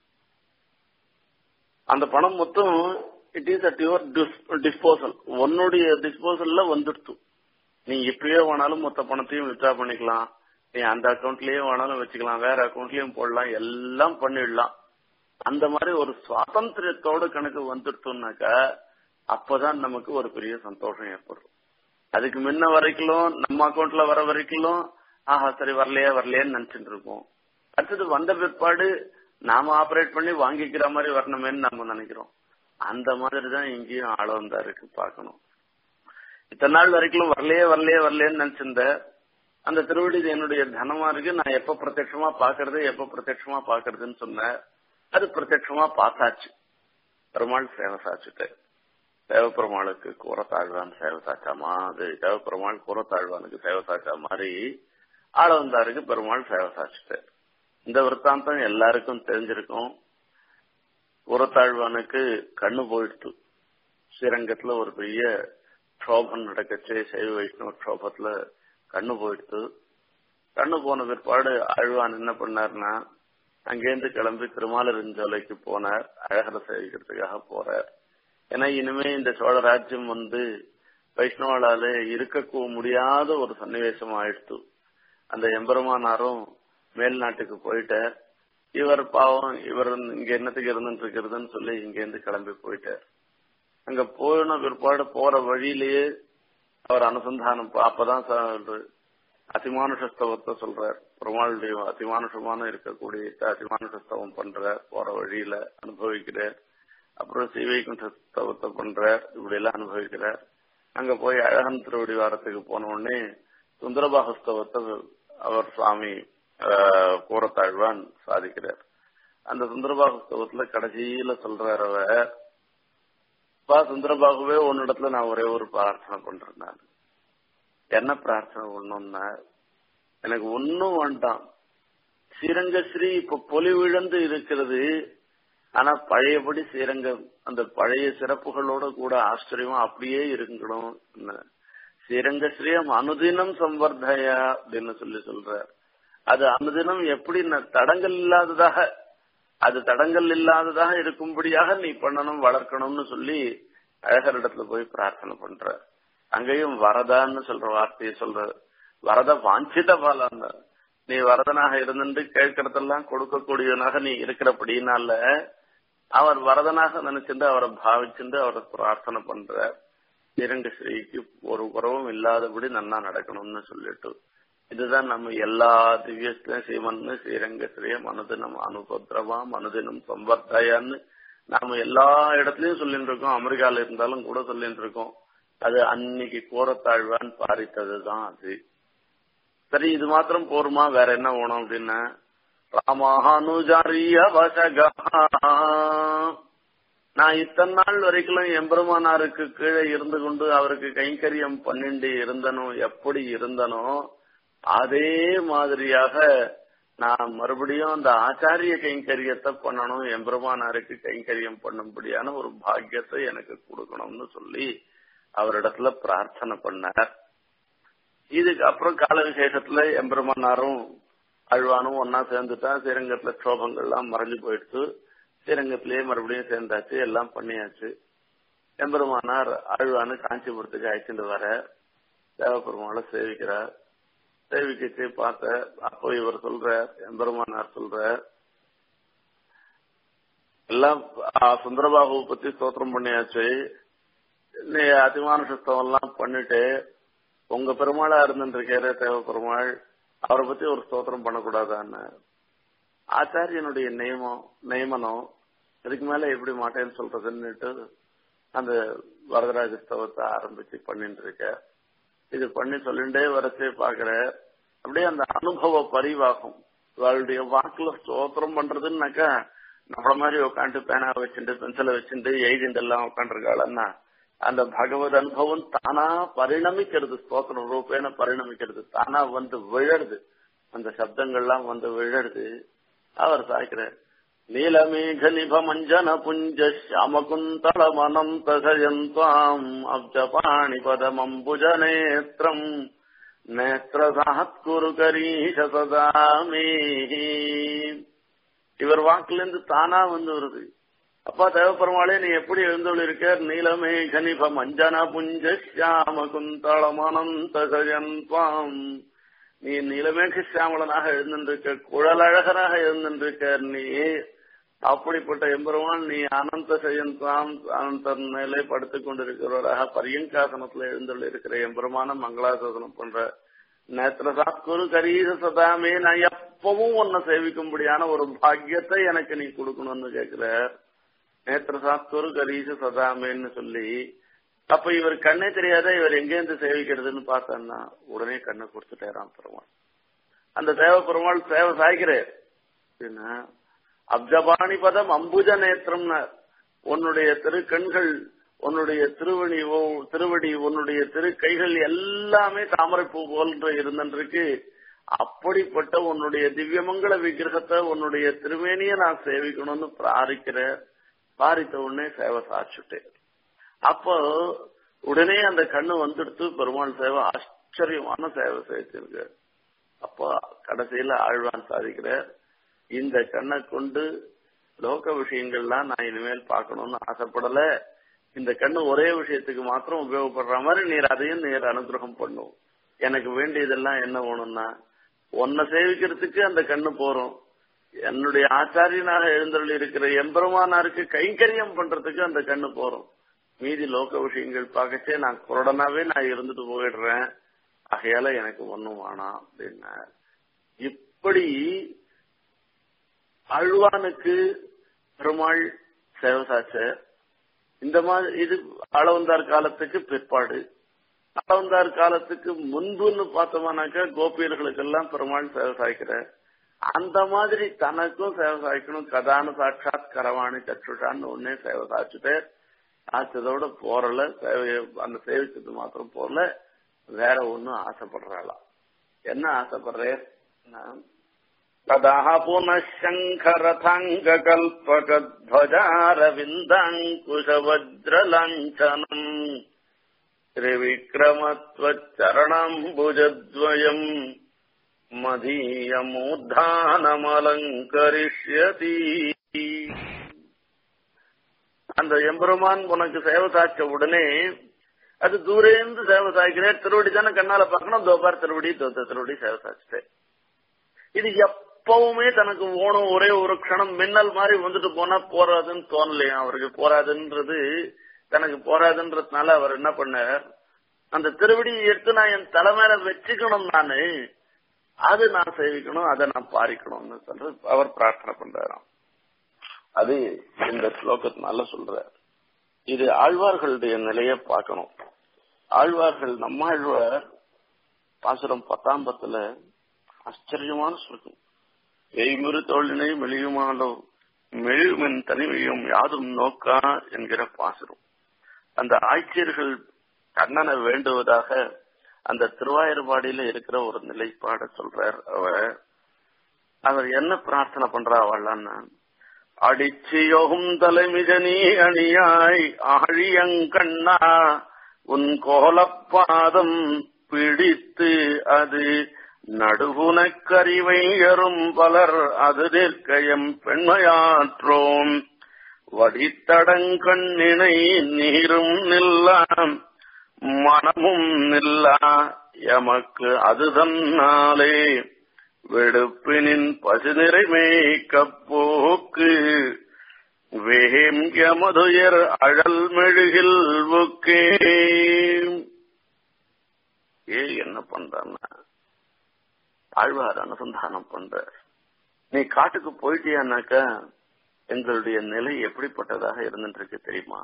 அந்த பணம் மொத்தம் it is at your disposal உன்னுடைய டிஸ்போசல்ல வந்துடுத்து நீ இப்பயே வேணாலும் மொத்த பணத்தையும் வித்ரா பண்ணிக்கலாம் நீ அந்த அக்கௌண்ட்லயே வேணாலும் வச்சுக்கலாம் வேற அக்கௌண்ட்லயும் போடலாம் எல்லாம் பண்ணிடலாம் அந்த மாதிரி ஒரு சுவாதந்திரத்தோட கணக்கு வந்துடுத்தோம்னாக்கா அப்பதான் நமக்கு ஒரு பெரிய சந்தோஷம் ஏற்படும் அதுக்கு முன்ன வரைக்கும் நம்ம அக்கௌண்ட்ல வர வரைக்கும் ஆஹா சரி வரலையே வரலையேன்னு நினைச்சிட்டு இருப்போம் அடுத்தது வந்த பிற்பாடு நாம ஆபரேட் பண்ணி வாங்கிக்கிற மாதிரி வரணுமேன்னு நம்ம நினைக்கிறோம் அந்த மாதிரி தான் இங்கேயும் ஆள வந்தா இருக்கு பார்க்கணும் இத்தனை நாள் வரைக்கும் வரலையே வரலையே வரலையேன்னு நினைச்சிருந்த அந்த திருவடி என்னுடைய தனமா இருக்கு நான் எப்ப பிரத்யட்சமா பாக்குறது எப்ப பிரத்யட்சமா பாக்குறதுன்னு சொன்னேன் அது பிரத்யட்சமா பார்த்தாச்சு பெருமாள் சேவை சாச்சுட்டு தேவப்பெருமாளுக்கு கூறத்தாழ்வான் சேவை சாச்சாமா அது தேவப்பெருமாள் கூறத்தாழ்வானுக்கு சேவை சாச்சா மாதிரி ஆளவந்தாருக்கு பெருமாள் சேவை சாச்சுட்டு இந்த விற்த்தாந்தம் எல்லாருக்கும் தெரிஞ்சிருக்கும் கூறத்தாழ்வானுக்கு கண்ணு போயிடுத்து ஸ்ரீரங்கத்துல ஒரு பெரிய க்ஷோபம் நடக்கச்சு சைவ வைஷ்ணவ க்ஷோபத்துல கண்ணு போயிடுத்து கண்ணு போன பிற்பாடு ஆழ்வான் என்ன பண்ணார்னா அங்கேருந்து கிளம்பி திருமாலிருஞ்சோலைக்கு போனார் அழகரை சேவிக்கிறதுக்காக போறார் ஏன்னா இனிமே இந்த சோழ ராஜ்யம் வந்து வைஷ்ணவளால இருக்க முடியாத ஒரு சன்னிவேசம் ஆயிடுத்து அந்த எம்பெருமானாரும் மேல் நாட்டுக்கு போயிட்டார் இவர் பாவம் இவர் இங்க என்னத்துக்கு இருந்துட்டு இருக்கிறதுன்னு சொல்லி இங்க இருந்து கிளம்பி போயிட்டார் அங்க போன பிற்பாடு போற வழியிலேயே அவர் அனுசந்தானம் அப்பதான் அதிமானுஷஸ்தவத்தை சொல்றார் பெருமாளுடைய அதிமானுஷமான இருக்கக்கூடிய அதிமானுஷஸ்தவம் பண்றார் போற வழியில அனுபவிக்கிறார் அப்புறம் சீவைகுண்டஸ்தவத்தை பண்றார் இப்படி எல்லாம் அனுபவிக்கிறார் அங்க போய் அழகன் திருவடி வாரத்துக்கு போன உடனே சுந்தரபாகஸ்தவத்தை அவர் சுவாமி கூறத்தாழ்வான் சாதிக்கிறார் அந்த சுந்தரபாகஸ்தவத்துல கடைசியில சொல்றார் அவர் பா சுந்தரபாகுவே உன்னிடத்துல நான் ஒரே ஒரு பிரார்த்தனை பண்றேன் நான் என்ன பிரார்த்தனை பண்ணணும்னா எனக்கு ஒன்னும் வேண்டாம் ஸ்ரீரங்கஸ்ரீ இப்ப பொலிவிழந்து இருக்கிறது ஆனா பழையபடி ஸ்ரீரங்கம் அந்த பழைய சிறப்புகளோட கூட ஆச்சரியமா அப்படியே இருக்கணும் ஸ்ரீரங்கஸ்ரீயம் அனுதினம் சம்பர்தயா அப்படின்னு சொல்லி சொல்ற அது அனுதினம் எப்படி தடங்கள் இல்லாததாக அது தடங்கள் இல்லாததாக இருக்கும்படியாக நீ பண்ணணும் வளர்க்கணும்னு சொல்லி அழகரிடத்துல போய் பிரார்த்தனை பண்ற அங்கேயும் வரதான்னு சொல்ற வார்த்தையை சொல்ற வரத வாஞ்சித பலன் நீ வரதனாக இருந்துட்டு கேட்கறதெல்லாம் கொடுக்கக்கூடியவனாக நீ இருக்கிறபடினால அவர் வரதனாக நினைச்சிருந்து அவரை பாவிச்சிருந்து அவரை பிரார்த்தனை பண்ற ஸ்ரீரங்க ஸ்ரீக்கு ஒரு குறவும் இல்லாதபடி நன்னா நடக்கணும்னு சொல்லிட்டு இதுதான் நம்ம எல்லா திவ்யஸ்லையும் ஸ்ரீமன்னு ஸ்ரீரங்க ஸ்ரீய மனுதினம் அனுபத்ரவா மனுதினம் சம்பர்த்தாயான்னு நாம எல்லா இடத்துலயும் சொல்லிட்டு இருக்கோம் அமெரிக்கால இருந்தாலும் கூட சொல்லிட்டு இருக்கோம் அது அன்னைக்கு கோரத்தாழ்வான் பாரித்ததுதான் அது சரி இது மாத்திரம் போருமா வேற என்ன வேணும் அப்படின்னா ராமானுஜாரிய வசகா நான் இத்தனை நாள் வரைக்கும் எம்பெருமானாருக்கு கீழே இருந்து கொண்டு அவருக்கு கைங்கரியம் பண்ணிண்டு இருந்தனோ எப்படி இருந்தனோ அதே மாதிரியாக நான் மறுபடியும் அந்த ஆச்சாரிய கைங்கரியத்தை பண்ணணும் எம்பெருமானாருக்கு கைங்கரியம் பண்ணும்படியான ஒரு பாக்கியத்தை எனக்கு கொடுக்கணும்னு சொல்லி அவரிடத்துல பிரார்த்தனை பண்ணார் இதுக்கு அப்புறம் கால விசேஷத்துல எம்பெருமானாரும் அழ்வானும் ஒன்னா சேர்ந்துட்டா ஸ்ரீரங்கத்துல க்ஷோபங்கள்லாம் மறைஞ்சு போயிடுச்சு ஸ்ரீரங்கத்திலேயே மறுபடியும் சேர்ந்தாச்சு எல்லாம் பண்ணியாச்சு எம்பெருமானார் ஆழ்வானு காஞ்சிபுரத்துக்கு அழைச்சிட்டு வர தேவபெருமாளை சேவிக்கிறார் சேவிக்கிச்சு பார்த்த அப்போ இவர் சொல்ற எம்பெருமானார் சொல்ற எல்லாம் சுந்தரபாபுவை பத்தி ஸ்தோத்திரம் பண்ணியாச்சு நீ அதிமானுஷத்துவம் எல்லாம் பண்ணிட்டு உங்க பெருமாளா இருந்துருக்காரு தேவ பெருமாள் அவரை பத்தி ஒரு ஸ்தோத்திரம் பண்ணக்கூடாதான்னு ஆச்சாரியனுடைய நியமம் நியமனம் இதுக்கு மேல எப்படி மாட்டேன்னு சொல்றதுன்னுட்டு அந்த வரதராஜ ஸ்தவத்தை ஆரம்பிச்சு பண்ணிட்டு இருக்க இது பண்ணி சொல்லிண்டே வரச்சே பாக்குற அப்படியே அந்த அனுபவ பரிவாகும் அவளுடைய வாக்குல ஸ்தோத்திரம் பண்றதுன்னாக்கா நம்மள மாதிரி உட்காந்து பேனா வச்சுட்டு பென்சிலை வச்சுட்டு எழுதிட்டு எல்லாம் உட்காந்துருக்காளன்னா அந்த பகவத் அனுபவம் தானா பரிணமிக்கிறது ஸ்தோத்திரம் ரூபேன பரிணமிக்கிறது தானா வந்து விழருது அந்த சப்தங்கள்லாம் வந்து விழருது அவர் சாய்க்கிறார் நீலமேఘ நிபமஞ்சன புஞ்ச ஷியாமகுந்தளமனம் தசயந்தாம் அப்ஜபாணி பதமம்புஜ நேத்திரம் நேத்திரசாத்குரு கரீஷ சதாமே இவர் வாக்குலேருந்து தானா வந்து வருது அப்பா தேவப்பெருமாளே நீ எப்படி எழுந்தொழி இருக்க நீலமே கனிப மஞ்சன புஞ்ச ஷியாம குந்தளமனந்த சயன்பாம் நீ நீலமேக சியாமலனாக எழுந்திருக்க குழலழகராக எழுந்திருக்க நீ அப்படிப்பட்ட எம்பெருமான் நீ அனந்த செய்யந்தாம் அனந்த நிலை படுத்துக் கொண்டிருக்கிறவராக பரியங்காசனத்துல எழுந்துள்ள இருக்கிற எம்பெருமான மங்களாசாசனம் பண்ற நேத்திரசாத்குரு கரீர சதாமே நான் எப்பவும் உன்னை சேவிக்கும்படியான ஒரு பாக்கியத்தை எனக்கு நீ கொடுக்கணும்னு கேக்குற நேத்திரசாத்குரு கரீச சதாமேன்னு சொல்லி அப்ப இவர் கண்ணே தெரியாத இவர் எங்கேருந்து சேவிக்கிறதுன்னு பார்த்தான்னா உடனே கண்ணை கொடுத்துட்டேராம் பெருமாள் அந்த தேவ பெருமாள் சேவை சாய்கிறார் அப்ஜபாணி பதம் அம்புஜ நேத்திரம்னா உன்னுடைய திருக்கண்கள் உன்னுடைய திருவடி திருவடி உன்னுடைய திரு கைகள் எல்லாமே தாமரைப்பூ போன்ற இருந்திருக்கு அப்படிப்பட்ட உன்னுடைய திவ்யமங்கல விக்கிரகத்தை உன்னுடைய திருமேனிய நான் சேவிக்கணும்னு பிராரிக்கிற பாரித்த உடனே சேவை சாச்சுட்டேன் அப்போ உடனே அந்த கண்ணு வந்துடுத்து பெருமாள் சேவை ஆச்சரியமான சேவை செய்திருக்கு அப்போ கடைசியில ஆழ்வான் சாதிக்கிற இந்த கண்ணை கொண்டு லோக விஷயங்கள்லாம் நான் இனிமேல் பார்க்கணும்னு ஆசைப்படல இந்த கண்ணு ஒரே விஷயத்துக்கு மாத்திரம் உபயோகப்படுற மாதிரி நீர் அதையும் நீர் அனுகிரகம் பண்ணும் எனக்கு வேண்டியதெல்லாம் என்ன வேணும்னா உன்னை சேவிக்கிறதுக்கு அந்த கண்ணு போறோம் என்னுடைய ஆச்சாரியனாக எழுந்தருள் இருக்கிற எம்பெருமானாருக்கு கைங்கரியம் பண்றதுக்கு அந்த கண்ணு போறோம் மீதி லோக விஷயங்கள் பார்க்கச்சே நான் குரடனாவே நான் இருந்துட்டு போயிடுறேன் ஆகையால எனக்கு ஒண்ணும் வேணாம் அப்படின்னா இப்படி அழ்வானுக்கு பெருமாள் சேவசாச்ச இந்த மாதிரி இது அளவந்தார் காலத்துக்கு பிற்பாடு அளவந்தார் காலத்துக்கு முன்புன்னு பார்த்தோம்னாக்கா கோபியர்களுக்கெல்லாம் பெருமாள் சேவை சாய்க்கிற அந்த மாதிரி தனக்கும் சேவை சாய்க்கணும் கதானு சாட்சாத் கரவாணி சற்றுஷான்னு ஒன்னே சேவை சாச்சுட்டு ஆச்சதோட போறல சேவைய அந்த சேவிச்சது மாத்திரம் போறல வேற ஒன்னும் ஆசைப்படுறாளாம் என்ன ஆசைப்படுறேன் ततः पुनः शङ्खरथाङ्गकल्पकध्वजारविन्दाङ्कुशवज्रलाञ्छनम् त्रिविक्रमत्वच्चरणाम्बुजद्वयम् மதீயமூர்தானமலங்கரிஷ்யதி அந்த எம்பெருமான் உனக்கு சேவை சாய்ச்ச உடனே அது தூரேந்து சேவை சாய்க்கிறேன் திருவடி தானே கண்ணால பார்க்கணும் தோபார் திருவடி தோத்த திருவடி சேவை சாய்ச்சிட்டேன் இது எப்பவுமே தனக்கு ஓணும் ஒரே ஒரு க்ஷணம் மின்னல் மாதிரி வந்துட்டு போனா போறாதுன்னு தோணலையா அவருக்கு போறாதுன்றது தனக்கு போறாதுன்றதுனால அவர் என்ன பண்ணார் அந்த திருவடியை எடுத்து நான் என் தலைமையில வச்சுக்கணும் நானு அது நான் சேவிக்கணும் அதை நான் பாரிக்கணும்னு சொல்றது அவர் பிரார்த்தனை பண்றாராம் அது இந்த ஸ்லோகத்தினால சொல்றார் இது ஆழ்வார்களுடைய நிலைய பார்க்கணும் ஆழ்வார்கள் நம்மாழ்வார் பாசுரம் பத்தாம்பத்துல ஆச்சரியமான சுருக்கம் எய்முறு தோழினை மெலியுமானோ மெழுமின் தனிமையும் யாதும் நோக்கா என்கிற பாசுரம் அந்த ஆட்சியர்கள் கண்ணனை வேண்டுவதாக அந்த திருவாயூர்பாடியில இருக்கிற ஒரு நிலைப்பாட சொல்றார் அவர் அவர் என்ன பிரார்த்தனை பண்றா அவள்னா அடிச்சியோகும் தலைமிகனி அணியாய் ஆழியங்கண்ணா உன் கோலப்பாதம் பிடித்து அது நடுவுனக்கறிவையரும் பலர் அது நிற்கயம் பெண்மையாற்றோம் வடித்தடங்கண்ணினை நீரும் நில்லாம் மனமும் நில்லா எமக்கு அதுதன்னாலே வெடுப்பினின் பசுநிறைமே கப்போக்கு வேம் எமதுயர் அழல் மெழுகில் புக்கே ஏ என்ன பண்றான்னா ஆழ்வார் அனுசந்தானம் பண்ற நீ காட்டுக்கு போயிட்டியானாக்கா எங்களுடைய நிலை எப்படிப்பட்டதாக இருந்துட்டு இருக்கு தெரியுமா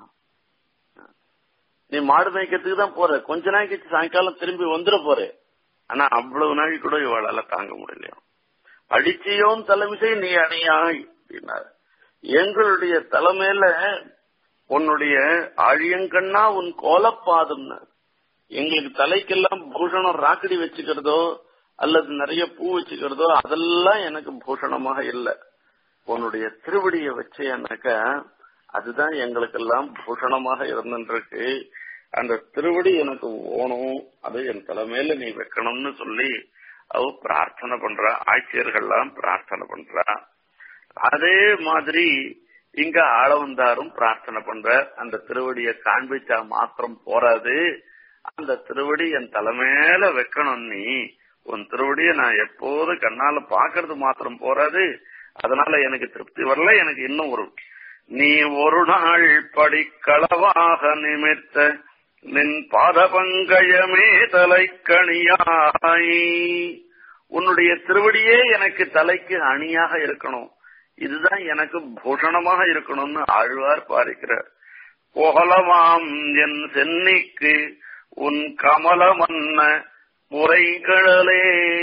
நீ மாடு மேய்க்கிறதுக்கு தான் போற கொஞ்ச நாளைக்கு சாயங்காலம் திரும்பி வந்துட போற ஆனா அவ்வளவு நாள் கூட இவளால தாங்க முடியலையா அடிச்சியோம் தலைமிசை நீ அணியாய் அப்படின்னாரு எங்களுடைய தலைமையில உன்னுடைய ஆழியங்கண்ணா உன் கோலப்பாதம்னு எங்களுக்கு தலைக்கெல்லாம் பூஷணம் ராக்கடி வச்சுக்கிறதோ அல்லது நிறைய பூ வச்சுக்கிறதோ அதெல்லாம் எனக்கு பூஷணமாக இல்லை உன்னுடைய திருவடியை வச்சேன்னாக்கா அதுதான் எங்களுக்கெல்லாம் பூஷணமாக இருந்துருக்கு அந்த திருவடி எனக்கு ஓணும் அது என் தலைமையில நீ வைக்கணும்னு சொல்லி அவ பிரார்த்தனை பண்றா ஆட்சியர்கள்லாம் பிரார்த்தனை பண்றா அதே மாதிரி இங்க ஆளவந்தாரும் பிரார்த்தனை பண்ற அந்த திருவடியை காண்பிச்சா மாத்திரம் போறாது அந்த திருவடி என் தலைமையில வைக்கணும் நீ உன் திருவடியை நான் எப்போது கண்ணால பாக்குறது மாத்திரம் போறாது அதனால எனக்கு திருப்தி வரல எனக்கு இன்னும் ஒரு நீ ஒரு நாள் படிக்களவாக நிமித்த நின் பாத பங்கயமே தலைக்கணியாய் உன்னுடைய திருவடியே எனக்கு தலைக்கு அணியாக இருக்கணும் இதுதான் எனக்கு பூஷணமாக இருக்கணும்னு ஆழ்வார் பாரிக்கிறார் கோகலமாம் என் சென்னிக்கு உன் கமலமன்ன முறைகளே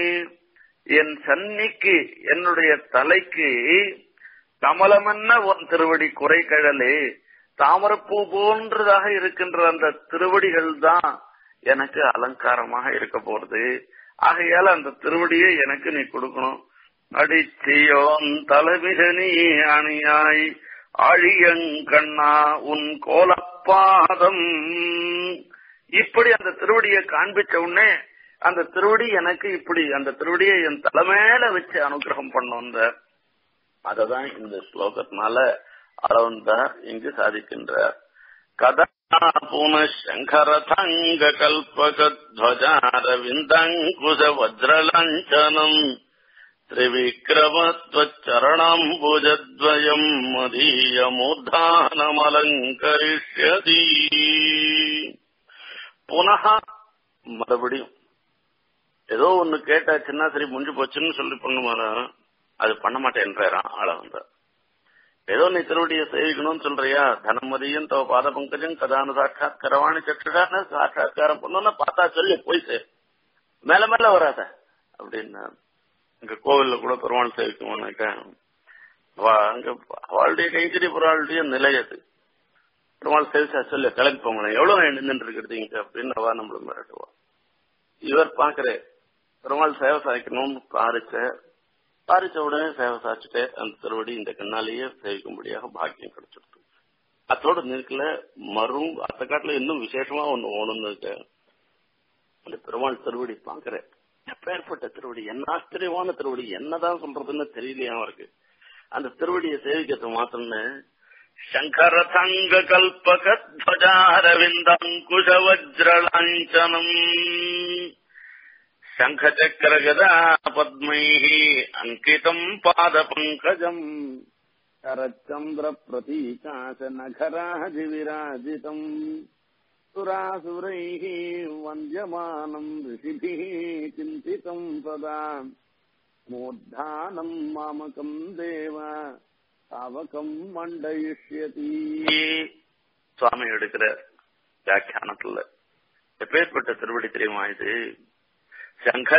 என் சன்னிக்கு என்னுடைய தலைக்கு கமலமன்ன உன் திருவடி குறைகழலே தாமரப்பூ போன்றதாக இருக்கின்ற அந்த திருவடிகள் தான் எனக்கு அலங்காரமாக இருக்க போறது ஆகையால அந்த திருவடியை எனக்கு நீ கொடுக்கணும் அடிச்சியோன் தலைமிக நீ அணியாய் ஆழியங்கண்ணா உன் கோலப்பாதம் இப்படி அந்த திருவடியை காண்பிச்ச உடனே அந்த திருவடி எனக்கு இப்படி அந்த திருவடியை என் தலைமையில வச்சு அனுகிரகம் பண்ணோம் அததான் இந்த ஸ்லோகத்தினால அளவந்தார் இங்கு சாதிக்கின்றார் கதா புன சங்கரதங்க கல்பகத்வஜாரவிந்தங்குஷ வஜ்ரலஞ்சனம் त्रिविक्रमत्वच्चरणाम्बुजद्वयम् மதீயமூர்தானமலங்கரிஷ்யதி புனக மறுபடியும் ஏதோ ஒண்ணு கேட்டாச்சுன்னா சரி முடிஞ்சு போச்சுன்னு சொல்லி பண்ணுமாரா அது பண்ண மாட்டேன்றாராம் ஆள வந்த ஏதோ நீ திருவடியை சேவிக்கணும்னு சொல்றியா தனமதியும் தவ பாத பங்கஜம் கதானு சாட்சாத் கரவாணி சற்றுடான்னு சாட்சாத்காரம் பண்ணணும்னா பார்த்தா சொல்லி போய் சேர் மேல மேல வராத அப்படின்னா இங்க கோவில்ல கூட பெருமாள் சேவிக்குமோனாக்கா அங்க அவளுடைய கைத்தறி பெருமாளுடைய நிலை அது பெருமாள் சேவிச்சா சொல்லு கிளம்பி போங்களேன் எவ்வளவு நின்று இருக்கிறீங்க அப்படின்னு அவ நம்மள மிரட்டுவா இவர் பாக்குறே பெருமாள் சேவை சாய்க்கணும்னு பாரிச்ச பாரிச்ச உடனே சேவை சாய்ச்சிட்டு அந்த திருவடி இந்த கண்ணாலேயே சேவிக்கும்படியாக பாக்கியம் கிடைச்சிருக்கு அத்தோட நிற்கல மறும் அத்த காட்டுல இன்னும் விசேஷமா ஒண்ணு ஓணும்னு இருக்கு அந்த பெருமாள் திருவடி பாக்குறேன் எப்பேற்பட்ட திருவடி என்ன ஆச்சரியமான திருவடி என்னதான் சொல்றதுன்னு தெரியலையா அவருக்கு அந்த திருவடியை சேவிக்கிறது மாத்திரம்னு சங்கர தங்க கல்பக துவஜாரவிந்தங்குஷ வஜ்ரலாஞ்சனம் சங்க சக்கர கதா பத்மை அங்கிதம் பாத பங்கஜம் சரச்சந்திர பிரதீகாச நகராஜி விராஜிதம் सुरासुरैः वन्द्यमानम् ऋषिभिः चिन्तितम् सदा மூர்தானம் மாமகம் தேவ தாவகம் மண்டயிஷ்யதி சுவாமி எடுக்கிற வியாக்கியானத்துல எப்பேற்பட்ட திருவடி தெரியுமா இது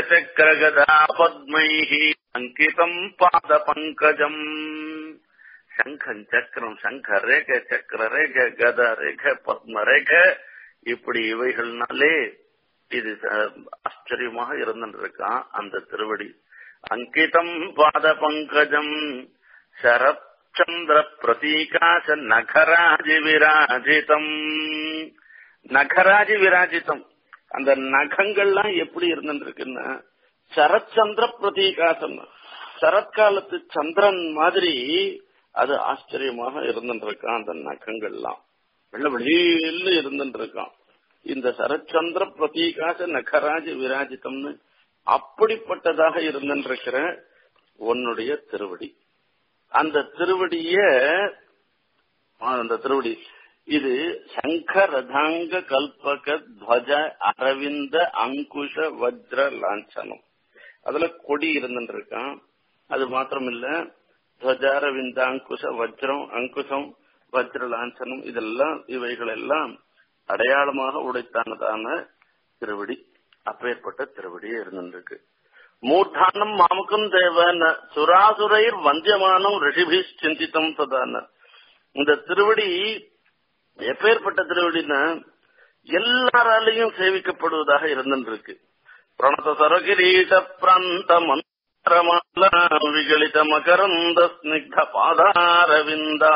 சங்கச்சக்கரகதா பத்மைஹி அங்கிதம் பாத பங்கஜம் சங்கம் சக்கரம் சங்க ரேக சக்கர ரேக கத ரேக பத்ம ரேக இப்படி இவைகள்னாலே இது ஆச்சரியமாக இருந்திருக்கான் அந்த திருவடி அங்கிதம் பாத பங்கஜம் சரத் சந்திர பிரதீகாச நகராஜி விராஜிதம் நகராஜி விராஜிதம் அந்த நகங்கள்லாம் எப்படி இருந்துருக்குன்னா சரச்சந்திர பிரதீகாசம் சரத்காலத்து சந்திரன் மாதிரி அது ஆச்சரியமாக இருந்துருக்கான் அந்த நகங்கள்லாம் வெள்ள வெளியில இருந்துருக்கான் இந்த சரச்சந்திர பிரதீகாச நகராஜ விராஜிதம்னு அப்படிப்பட்டதாக இருந்திருக்கிற உன்னுடைய திருவடி அந்த திருவடிய அந்த திருவடி இது சங்கரதாங்க கல்பக துவஜ அரவிந்த அங்குஷ வஜ்ர லாஞ்சனம் அதுல கொடி இருந்துருக்கான் அது மாத்திரம் இல்ல துவஜாரவிந்த அங்குஷ வஜ்ரம் அங்குஷம் வஜ்ர லாஞ்சனம் இதெல்லாம் இவைகள் எல்லாம் அடையாளமாக உடைத்தானதான திருவடி அப்பேற்பட்ட திருவடியே இருந்துருக்கு மூர்தானம் மாமுகம் தேவன சுராசுரைர் வந்தியமானம் ரிஷிபி சிந்தித்தம் சதான இந்த திருவடி எப்பேற்பட்ட திருவடினா எல்லாராலையும் சேவிக்கப்படுவதாக இருந்துருக்கு பிரணத சரகிரீஷ பிராந்த மந்திரமால விகலித மகரந்த ஸ்னிக்த பாதாரவிந்தா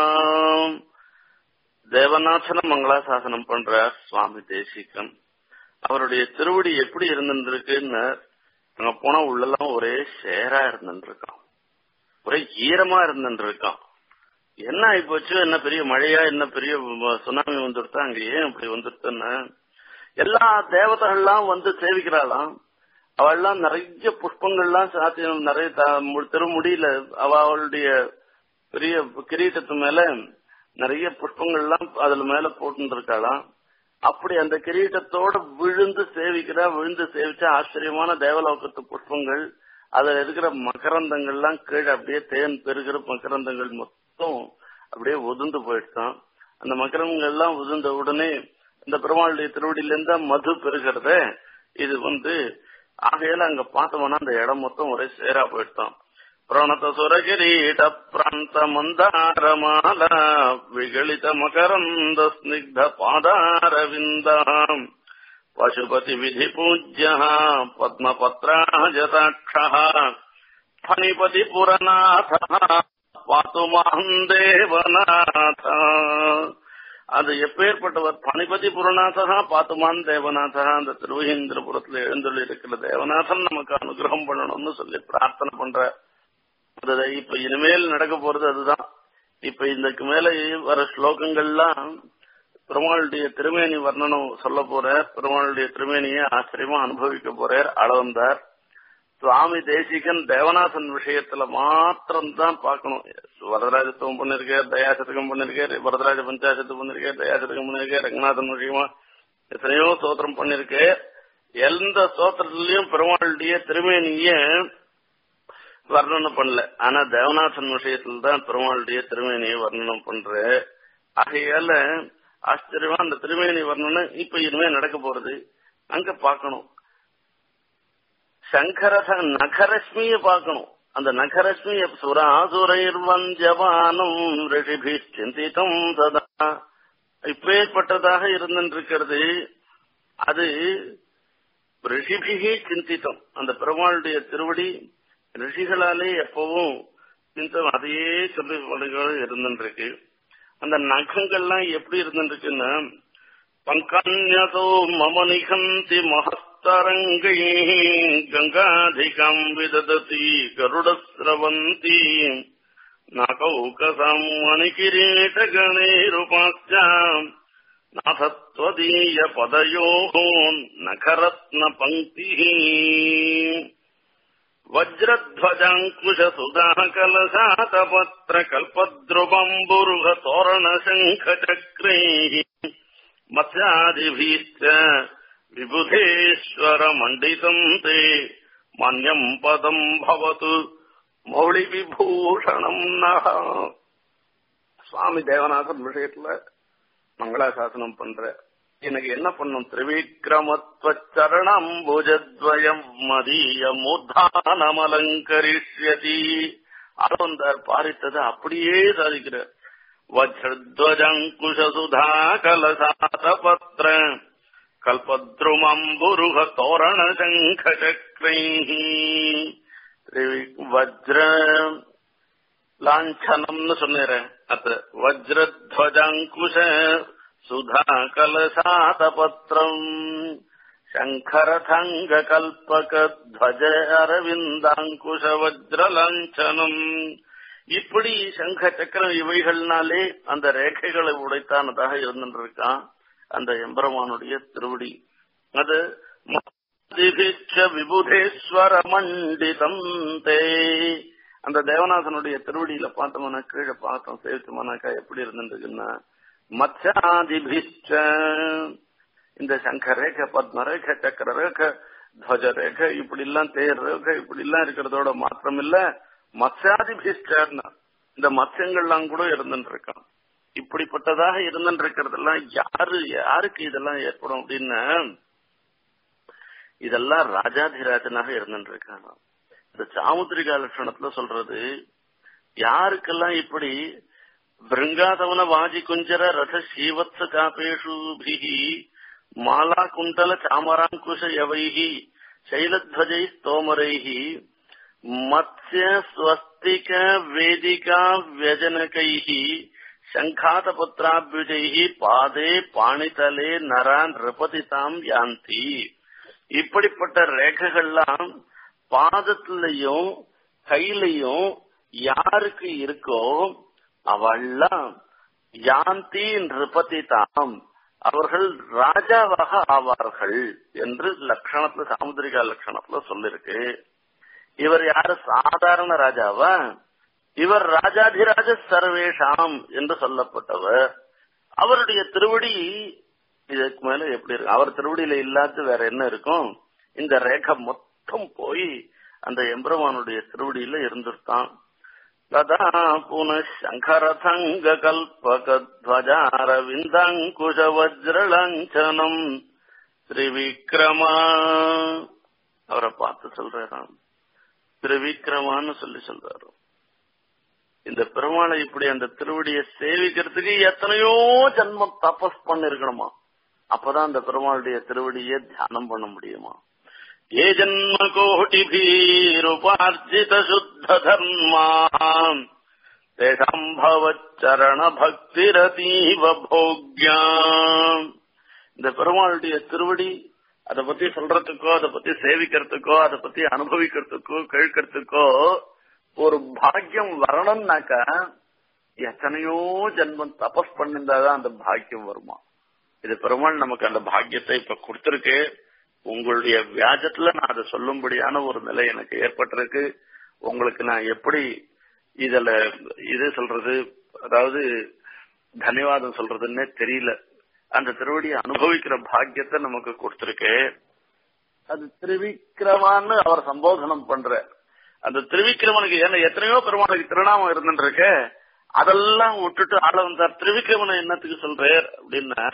தேவநாதன மங்களாசாசனம் பண்ற சுவாமி தேசிகன் அவருடைய திருவடி எப்படி இருந்துருக்குன்னு அங்க போனா உள்ளெல்லாம் ஒரே சேரா இருந்துருக்கான் ஒரே ஈரமா இருந்துருக்கான் என்ன ஆயிப்போச்சு என்ன பெரிய மழையா என்ன பெரிய சுனாமி வந்துருத்தா அங்க ஏன் இப்படி வந்துருத்துன்னு எல்லா தேவதைகள்லாம் வந்து சேவிக்கிறாளாம் அவள்லாம் நிறைய புஷ்பங்கள்லாம் சாத்தி நிறைய திருமுடியில அவ அவளுடைய பெரிய கிரீட்டத்து மேல நிறைய புஷ்பங்கள்லாம் அதுல மேல போட்டு இருக்காளாம் அப்படி அந்த கிரீட்டத்தோட விழுந்து சேவிக்கிறா விழுந்து சேவிச்சா ஆச்சரியமான தேவலோகத்து புஷ்பங்கள் அதுல இருக்கிற மகரந்தங்கள்லாம் கீழே அப்படியே தேன் பெருகிற மகரந்தங்கள் மொத்தம் அப்படியே உதிர்ந்து போயிடுச்சான் அந்த மகரங்கள் எல்லாம் உதிர்ந்த உடனே இந்த பெருமாளுடைய திருவடியில இருந்தா மது பெருகிறத இது வந்து ஆகையால அங்க பார்த்தோம்னா அந்த இடம் மொத்தம் ஒரே சேரா போயிடுதான் பிரணத சுரகிரீட பிராந்த மந்தாரமால விகலித மகரந்த ஸ்னிக்த பாதாரவிந்தாம் பசுபதி விதி பூஜ்ய பத்மபத்ராஜதாட்ச ஃபணிபதி புரநாத பாத்து மாம் தேவநாத அது எப்பேற்பட்டவர் பணிபதி புரநாதா பாத்துமான் தேவநாதா அந்த திருவகேந்திரபுரத்துல எழுந்துள்ள இருக்கிற தேவநாதன் நமக்கு அனுகிரகம் பண்ணணும்னு சொல்லி பிரார்த்தனை பண்ற அது இப்ப இனிமேல் நடக்க போறது அதுதான் இப்ப இதுக்கு மேல வர ஸ்லோகங்கள்லாம் பெருமாளுடைய திருமேனி வர்ணனம் சொல்ல போற பெருமாளுடைய திருமேனியை ஆச்சரியமா அனுபவிக்க போறார் அளவந்தார் சுவாமி தேசிகன் தேவநாதன் விஷயத்துல மாத்திரம் தான் பார்க்கணும் வரதராஜத்துவம் பண்ணிருக்கார் தயாசதகம் பண்ணிருக்கார் வரதராஜ பஞ்சாசத்து பண்ணிருக்கார் தயாசதகம் பண்ணிருக்கார் ரங்கநாதன் விஷயமா எத்தனையோ சோத்திரம் பண்ணிருக்கார் எந்த சோத்திரத்திலயும் பெருமாளுடைய திருமேனிய வர்ணனம் பண்ணல ஆனா தேவநாதன் விஷயத்துல தான் பெருமாளுடைய திருமேனியை வர்ணனம் பண்ற ஆகையால ஆச்சரியமா அந்த திருமேனி வர்ணனம் இப்ப இனிமே நடக்க போறது அங்க பாக்கணும் சங்கரத நகரஸ்மிய பார்க்கணும் அந்த நகரஸ்மிய சுராசுரைர் வஞ்சவானம் ரிஷிபி சிந்தித்தம் சதா இப்பேற்பட்டதாக இருந்திருக்கிறது அது ரிஷிபிகி சிந்தித்தம் அந்த பெருமாளுடைய திருவடி ரிஷிகளாலே எப்பவும் சிந்தம் அதையே சொல்லி இருந்துருக்கு அந்த நகங்கள்லாம் எப்படி இருந்துருக்குன்னா பங்கன்யதோ மம நிகந்தி மகஸ்தரங்கை கங்காதிகம் விதததி கருடஸ்ரவந்தி நகௌகசம் மணிகிரீட்டகணேருபாச்சாம் நாதத்வதீய பதயோகோ நகரத்ன பங்கி வஜ்ரத்வஜாங்குஷ சுதாகலசாதபத்ர கல்பத்ருபம்புருக தோரண சங்க சக்ரை மத்யாதிபீச்ச விபுதேஸ்வர மண்டிதம் தே மன்யம் பதம் பவது மௌளி விபூஷணம் நக சுவாமி தேவநாதன் விஷயத்துல மங்களாசாசனம் பண்ற எனக்கு என்ன பண்ணும் திரிவிக்ரமத்வ சரணம் புஜத்வயம் மதிய மூர்தானம் அலங்கரிஷ்யதி ஆளவந்தார் பாரித்ததை அப்படியே சாதிக்கிறார் வஜ்ரத்வஜங்குஷசுதா கலசாத பத்ர கல்பத்ருமம்புருக தோரண சங்க சக்ரை வஜ்ர லாஞ்சனம்னு சொன்னேன் அத்த வஜ்ரத்வஜங்குஷ சுதா கலசாத பத்திரம் சங்கரதங்க கல்பக துவஜ அரவிந்தாங்குஷ வஜ்ரலாஞ்சனம் இப்படி சங்க சக்கரம் இவைகள்னாலே அந்த ரேகைகளை உடைத்தானதாக இருந்திருக்கான் அந்த எம்பெருமானுடைய திருவடி அது விபுதேஸ்வர மண்டிதம் தே அந்த தேவநாதனுடைய திருவடியில பார்த்தோம்னா கீழே பார்த்தோம் சேவிச்சோம்னாக்கா எப்படி இருந்துருக்குன்னா மத்யாதிபிஷ்ட இந்த சங்க ரேகை பத்ம ரேகை சக்கர ரேகை துவஜ ரேகை இப்படி எல்லாம் தேர் ரேகை இப்படி எல்லாம் இருக்கிறதோட மாத்திரம் இல்ல மத்யாதிபிஷ்டர்னா இந்த மத்யங்கள்லாம் கூட இருந்துட்டு இருக்கான் இப்படிப்பட்டதாக இருந்துட்டு இருக்கிறதெல்லாம் யாரு யாருக்கு இதெல்லாம் ஏற்படும் அப்படின்னா இதெல்லாம் ராஜாதிராஜனாக இருந்துட்டு இருக்காங்க இந்த சாமுத்திரிகா லட்சணத்துல சொல்றது யாருக்கெல்லாம் இப்படி பிருங்காதவன வாஜி குஞ்சர ரத ஸ்ரீவத்ச காபேஷுபிகி மாலா குண்டல சாமராங்குஷ யவைஹி சைலத்வஜை ஸ்தோமரைஹி மத்ய ஸ்வஸ்திக வேதிகா வியஜனகைஹி சங்காதபத்ராபியுஜைஹி பாதே பாணிதலே நரா நிருபதிதாம் யாந்தி இப்படிப்பட்ட ரேகைகள்லாம் பாதத்திலையும் கையிலையும் யாருக்கு இருக்கோ அவள்லாம் யாந்தி நிருபதி தாம் அவர்கள் ராஜாவாக ஆவார்கள் என்று லட்சணத்துல சாமுதிரிகா லட்சணத்துல சொல்லிருக்கு இவர் யாரு சாதாரண ராஜாவா இவர் ராஜாதிராஜ சர்வேஷாம் என்று சொல்லப்பட்டவர் அவருடைய திருவடி இதுக்கு மேல எப்படி இருக்கு அவர் திருவடியில இல்லாத வேற என்ன இருக்கும் இந்த ரேகை மொத்தம் போய் அந்த எம்பெருமானுடைய திருவடியில இருந்திருத்தான் ததா புனசங்கரதங்க கல்பகத்வஜாரவிந்தாங்குஷ வஜ்ரலஞ்சனம் திரிவிக்ரமா அவரை பார்த்து சொல்றாராம் திரிவிக்ரமான்னு சொல்லி சொல்றாரு இந்த பெருமாளை இப்படி அந்த திருவடியை சேவிக்கிறதுக்கு எத்தனையோ ஜன்மம் தபஸ் பண்ணிருக்கணுமா அப்பதான் அந்த பெருமாளுடைய திருவடியை தியானம் பண்ண முடியுமா ஏ ஜன்ம கோட்டிபீருபார்ஜித சுத்த தர்மா தேசாம் பவச்சரண பக்திரதீவ போக்யாம் இந்த பெருமாளுடைய திருவடி அதை பத்தி சொல்றதுக்கோ அதை பத்தி சேவிக்கிறதுக்கோ அதை பத்தி அனுபவிக்கிறதுக்கோ கேட்கறதுக்கோ ஒரு பாக்கியம் வரணும்னாக்கா எத்தனையோ ஜென்மம் தபஸ் பண்ணிருந்தாதான் அந்த பாக்கியம் வருமா இது பெருமாள் நமக்கு அந்த பாக்கியத்தை இப்ப கொடுத்திருக்கு உங்களுடைய வியாஜத்துல நான் அதை சொல்லும்படியான ஒரு நிலை எனக்கு ஏற்பட்டிருக்கு உங்களுக்கு நான் எப்படி இதுல இது சொல்றது அதாவது தன்யவாதம் சொல்றதுன்னே தெரியல அந்த திருவடியை அனுபவிக்கிற பாக்கியத்தை நமக்கு கொடுத்திருக்கு அது திருவிக்கிரமான்னு அவர் சம்போதனம் பண்ற அந்த திருவிக்கிரமனுக்கு ஏன்னா எத்தனையோ பெருமாளுக்கு திருநாமம் இருந்துருக்கு அதெல்லாம் விட்டுட்டு ஆள வந்தார் திருவிக்கிரமனை என்னத்துக்கு சொல்றார் அப்படின்னா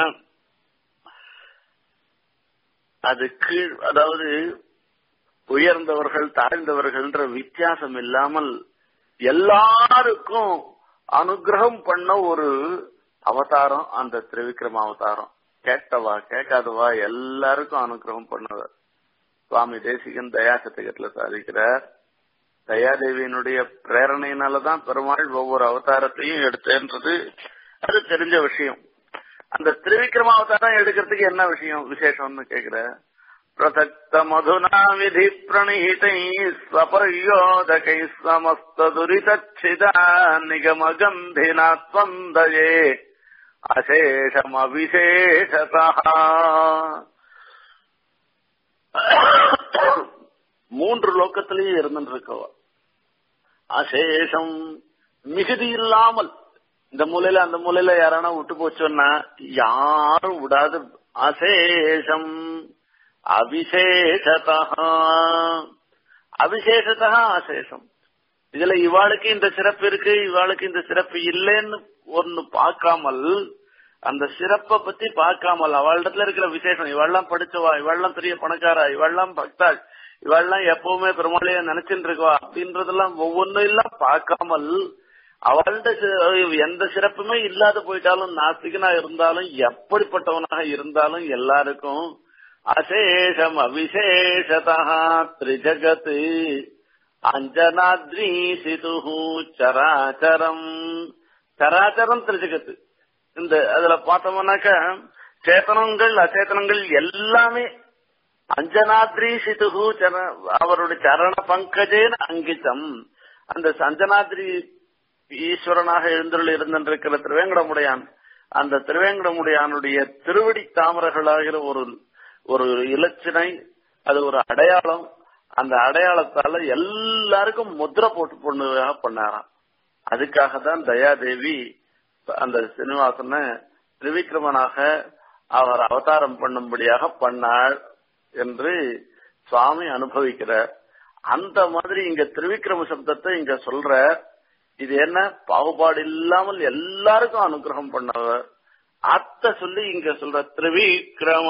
அது கீழ் அதாவது உயர்ந்தவர்கள் தாழ்ந்தவர்கள்ன்ற வித்தியாசம் இல்லாமல் எல்லாருக்கும் அனுகிரகம் பண்ண ஒரு அவதாரம் அந்த திரிவிக்ரம அவதாரம் கேட்டவா கேட்காதவா எல்லாருக்கும் அனுகிரகம் பண்ணவர் சுவாமி தேசிகன் தயா சதகத்துல சாதிக்கிறார் தயாதேவியினுடைய பிரேரணையினாலதான் பெருமாள் ஒவ்வொரு அவதாரத்தையும் எடுத்தேன்றது அது தெரிஞ்ச விஷயம் அந்த திரிவிக்ரம அவதாரம் எடுக்கிறதுக்கு என்ன விஷயம் விசேஷம்னு கேக்குற பிரசக்த மதுனா விதி பிரணீதை ஸ்வபரியோதகை சமஸ்த துரிதச்சிதா நிகம கந்தினாத்வந்தயே அசேஷம் அவிசேஷதா மூன்று லோக்கத்திலேயே இருந்துட்டு இருக்கவ அசேஷம் மிகுதி இல்லாமல் இந்த மூலையில அந்த மூலையில யாரானா விட்டு போச்சோன்னா யாரும் விடாது அசேஷம் அவிசேஷதா அவிசேஷதா அசேஷம் இதுல இவாளுக்கு இந்த சிறப்பு இருக்கு இவாளுக்கு இந்த சிறப்பு இல்லைன்னு ஒன்னு பார்க்காமல் அந்த சிறப்பை பத்தி பார்க்காமல் அவளிடத்துல இருக்கிற விசேஷம் இவெல்லாம் படிச்சவா இவெல்லாம் பெரிய பணக்காரா இவெல்லாம் பக்தாள் இவெல்லாம் எப்பவுமே பெருமாளைய நினைச்சுட்டு இருக்கா அப்படின்றதெல்லாம் ஒவ்வொன்றும் எல்லாம் பார்க்காமல் அவள்கிட்ட சி- எந்த சிறப்புமே இல்லாத போயிட்டாலும் நாஸ்திகனா இருந்தாலும் எப்படிப்பட்டவனாக இருந்தாலும் எல்லாருக்கும் அசேஷம் அவிசேஷதா திரிஜகத் அஞ்சனாத்ரி சிது சராச்சரம் சராச்சரம் திரிஜகத்து இந்த அதுல பார்த்தோம்னாக்க சேத்தனங்கள் அச்சேதனங்கள் எல்லாமே அஞ்சனாத்ரி சிதுகு சர அவருடைய சரண பங்கஜேன அங்கிதம் அந்த சஞ்சனாத்ரி ஈஸ்வரனாக எழுந்தருள் இருந்திருக்கிற திருவேங்கடமுடையான் அந்த திருவேங்கடமுடையானுடைய திருவடி தாமரைகளாகிற ஒரு ஒரு இலச்சினை அது ஒரு அடையாளம் அந்த அடையாளத்தால எல்லாருக்கும் முத்திரை போட்டு பொண்ணுதாக பண்ணாராம் அதுக்காக தான் தயாதேவி அந்த சீனிவாசனை திரிவிக்ரமனாக அவர் அவதாரம் பண்ணும்படியாக பண்ணாள் என்று சுவாமி அனுபவிக்கிறார் அந்த மாதிரி இங்க திரிவிக்ரம சப்தத்தை இங்க சொல்ற இது என்ன பாகுபாடு இல்லாமல் எல்லாருக்கும் அனுகிரகம் பண்ணவர் அத்த சொல்லி இங்க சொல்ற திரிவிக்ரம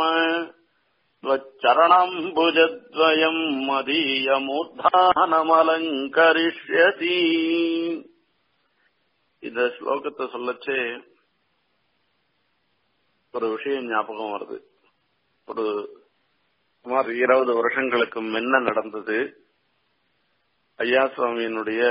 சரணம்புஜத்வயம் மதீயமூர்தானமலங்கரிஷ்யதி இந்த ஸ்லோகத்தை சொல்லச்சே ஒரு விஷயம் ஞாபகம் வருது ஒரு சுமார் இருபது வருஷங்களுக்கு முன்ன நடந்தது ஐயா சுவாமியினுடைய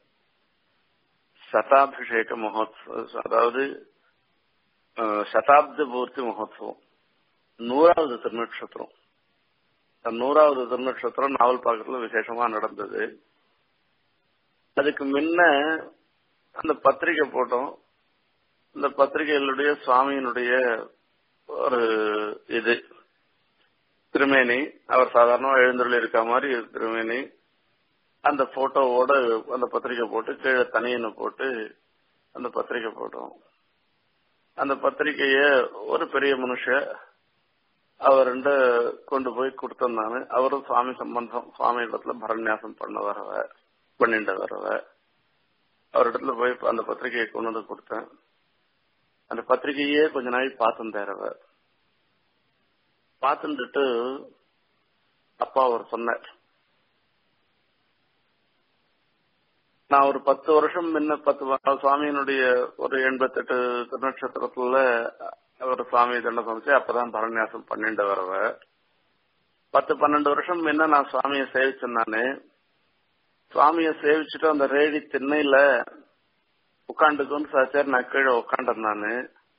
சதாபிஷேக மகோத்சவம் அதாவது அஹ், சதாப்த பூர்த்தி மகோத்சவம் நூறாவது திருநட்சத்திரம் அந்த நூறாவது திருநட்சத்திரம் நாவல் பாக்கத்துல விசேஷமா நடந்தது அதுக்கு முன்ன அந்த பத்திரிகை போட்டோம் இந்த பத்திரிகைகளுடைய சுவாமியினுடைய ஒரு இது திருமேனி அவர் சாதாரணமா எழுந்தருள் இருக்க மாதிரி ஒரு திருமேனி அந்த போட்டோவோட அந்த பத்திரிக்கை போட்டு கீழே தனியனை போட்டு அந்த பத்திரிக்கை போட்டோம் அந்த பத்திரிக்கைய ஒரு பெரிய மனுஷன் அவருண்ட கொண்டு போய் கொடுத்திருந்தானு அவரும் சுவாமி சம்பந்தம் சுவாமி இடத்துல பரநியாசம் பண்ண வரவ பண்ணிட்டு வரவ அவரிடத்துல போய் அந்த பத்திரிகையை கொண்டு வந்து கொடுத்தேன் அந்த பத்திரிகையே கொஞ்ச நாளைக்கு பார்த்துட்டார் அவர் பார்த்துட்டு அப்பா அவர் சொன்னார் நான் ஒரு பத்து வருஷம் முன்ன பத்து வ- சுவாமியினுடைய ஒரு எண்பத்தெட்டு திருநட்சத்திரத்துல ஒரு சுவாமி தண்ட சமைச்சு அப்பதான் பரநியாசம் பண்ணிட்டு வரவ பத்து பன்னெண்டு வருஷம் முன்ன நான் சுவாமியை சேவிச்சேன் நானு சுவாமியை சேவிச்சுட்டு அந்த ரேடி திண்ணையில உட்காந்துக்குன்னு சாச்சார் நான் கீழே உட்காண்டேன் நானு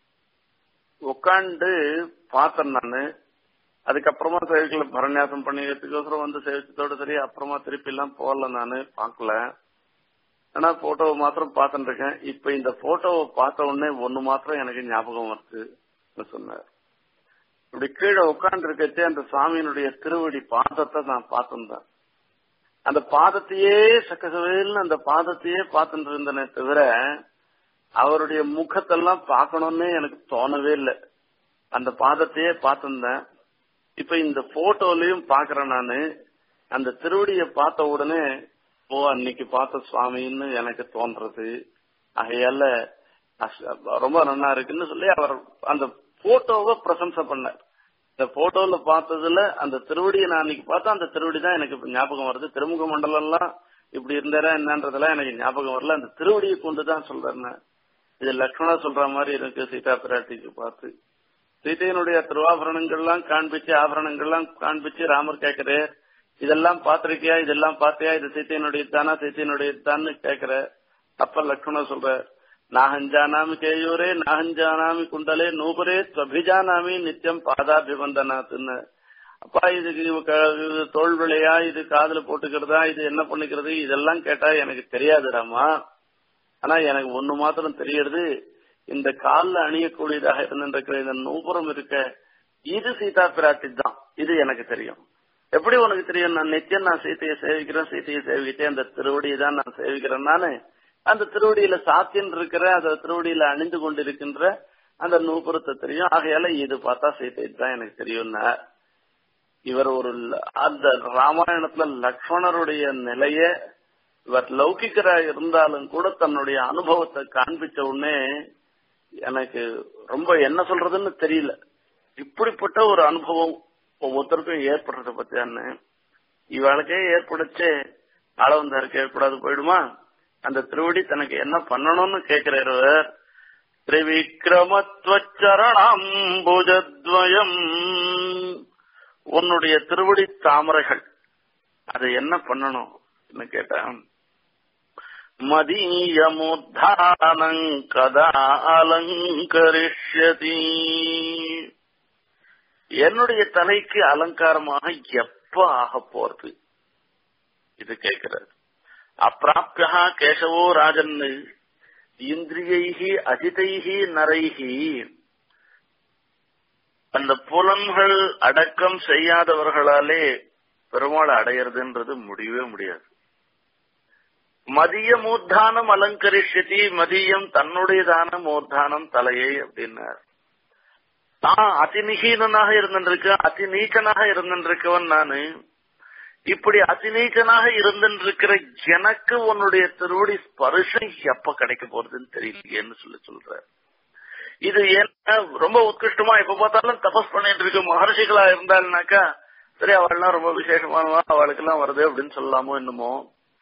உட்காந்து பார்த்தேன் நானு அதுக்கப்புறமா சேவிக்கல பரநியாசம் பண்ணிக்கிறதுக்கோசரம் வந்து சேவிச்சதோட சரி அப்புறமா திருப்பி எல்லாம் போகல நானு பார்க்கல ஆனா போட்டோவை மாத்திரம் பார்த்துட்டு இருக்கேன் இப்ப இந்த போட்டோவை பார்த்த உடனே ஒண்ணு மாத்திரம் எனக்கு ஞாபகம் வருது சொன்னார் இப்படி கீழே உட்கார்ந்து இருக்கச்சே அந்த சாமியினுடைய திருவடி பாதத்தை நான் பார்த்திருந்தேன் அந்த பாதத்தையே சக்கசவேல்னு அந்த பாதத்தையே பார்த்துட்டு இருந்தனே தவிர அவருடைய முகத்தெல்லாம் பார்க்கணும்னே எனக்கு தோணவே இல்லை அந்த பாதத்தையே பார்த்திருந்தேன் இப்ப இந்த போட்டோலயும் பாக்குறேன் நானு அந்த திருவடியை பார்த்த உடனே ஓ அன்னைக்கு பார்த்த சுவாமின்னு எனக்கு தோன்றது ஆகையால அஸ்- ரொம்ப நல்லா இருக்குன்னு சொல்லி அவர் அந்த போட்டோவை பிரசம்சை பண்ணார் இந்த போட்டோல பார்த்ததுல அந்த திருவடியை நான் அன்னைக்கு பார்த்தா அந்த திருவடி தான் எனக்கு இப்ப ஞாபகம் வருது திருமுக மண்டலம் எல்லாம் இப்படி இருந்தாரா என்னன்றதெல்லாம் எனக்கு ஞாபகம் வரல அந்த திருவடியை கொண்டு தான் சொல்றேன் நான். இது லக்ஷ்மணா சொல்ற மாதிரி இருக்கு சீதா பிராட்டிக்கு பார்த்து சீதையினுடைய திருவாபரணங்கள்லாம் காண்பிச்சு ஆபரணங்கள்லாம் காண்பிச்சு ராமர் கேக்குறாரு இதெல்லாம் பாத்திருக்கியா இதெல்லாம் பார்த்தியா இது சீத்தையனுடைய தானா சீத்தையனுடைய தான்னு கேக்குற அப்ப லக்ஷ்மணன் சொல்ற நாஹஞ்சானாமி கேயூரே நாஹஞ்சானாமி குண்டலே நூபரே ஸ்வபிஜானாமி நித்தியம் பாதாபிவந்தனாத்துன்னு அப்பா இதுக்கு இவ க- இது தோல் விளையா இது காதுல போட்டுக்கிறதா இது என்ன பண்ணிக்கிறது இதெல்லாம் கேட்டா எனக்கு தெரியாதுடாமா ஆனா எனக்கு ஒண்ணு மாத்திரம் தெரியறது இந்த கால்ல அணியக்கூடியதாக இருந்திருக்கிற இந்த நூபுரம் இருக்க இது சீதா பிராட்டி தான் இது எனக்கு தெரியும் எப்படி உனக்கு தெரியும் நான் நித்தியம் நான் சீத்தையை சேவிக்கிறேன் சீத்தையை சேவிக்கிட்டே அந்த திருவடியை தான் நான் சேவிக்கிறேன் நானு அந்த திருவடியில சாத்தின் இருக்கிற அந்த திருவடியில அணிந்து கொண்டிருக்கின்ற அந்த நூபுரத்தை தெரியும் ஆகையால இது பார்த்தா சீத்தை தான் எனக்கு தெரியும்னா இவர் ஒரு ல- அந்த ராமாயணத்துல லக்ஷ்மணருடைய நிலைய இவர் லௌகிக்கரா இருந்தாலும் கூட தன்னுடைய அனுபவத்தை காண்பிச்ச உடனே எனக்கு ரொம்ப என்ன சொல்றதுன்னு தெரியல இப்படிப்பட்ட ஒரு அனுபவம் ஒவ்வொருத்தருக்கும் ஏற்படுறத பத்தியான்னு இவளுக்கே ஏற்படுச்சு ஆளவந்தாருக்கு ஏற்படாது போயிடுமா அந்த திருவடி தனக்கு என்ன பண்ணணும்னு கேட்கிறார் திரிவிக்ரமத்வச்சரணாம்புஜத்வயம் உன்னுடைய திருவடி தாமரைகள் அது என்ன பண்ணணும் கேட்டான் மதீயமுத்தானங் கதா அலங்கரிஷ்யதி என்னுடைய தலைக்கு அலங்காரமாக எப்ப ஆக போறது இது கேட்கிறார் அப்பிராப்பியா கேசவோ ராஜன் இந்திரியைகி அஜிதைகி நரைகி அந்த புலன்கள் அடக்கம் செய்யாதவர்களாலே பெருமாள் அடையிறதுன்றது முடியவே முடியாது மதிய மூர்தானம் அலங்கரிஷதி மதியம் தன்னுடையதான மூர்தானம் தலையை அப்படின்னார் நான் அதிநிகீனனாக இருந்திருக்கேன் அதி நீச்சனாக இருந்திருக்கவன் நானு இப்படி அதிநீச்சனாக இருந்திருக்கிற எனக்கு உன்னுடைய திருவடி ஸ்பர்ஷம் எப்ப கிடைக்க போறதுன்னு தெரியலையேன்னு சொல்லி சொல்ற இது என்ன ரொம்ப உத்கிருஷ்டமா எப்ப பார்த்தாலும் தபஸ் பண்ணிட்டு இருக்கு மகர்ஷிகளா இருந்தாள்னாக்கா சரி அவள்லாம் ரொம்ப விசேஷமானவா அவளுக்கு எல்லாம் வருது அப்படின்னு சொல்லலாமோ என்னமோ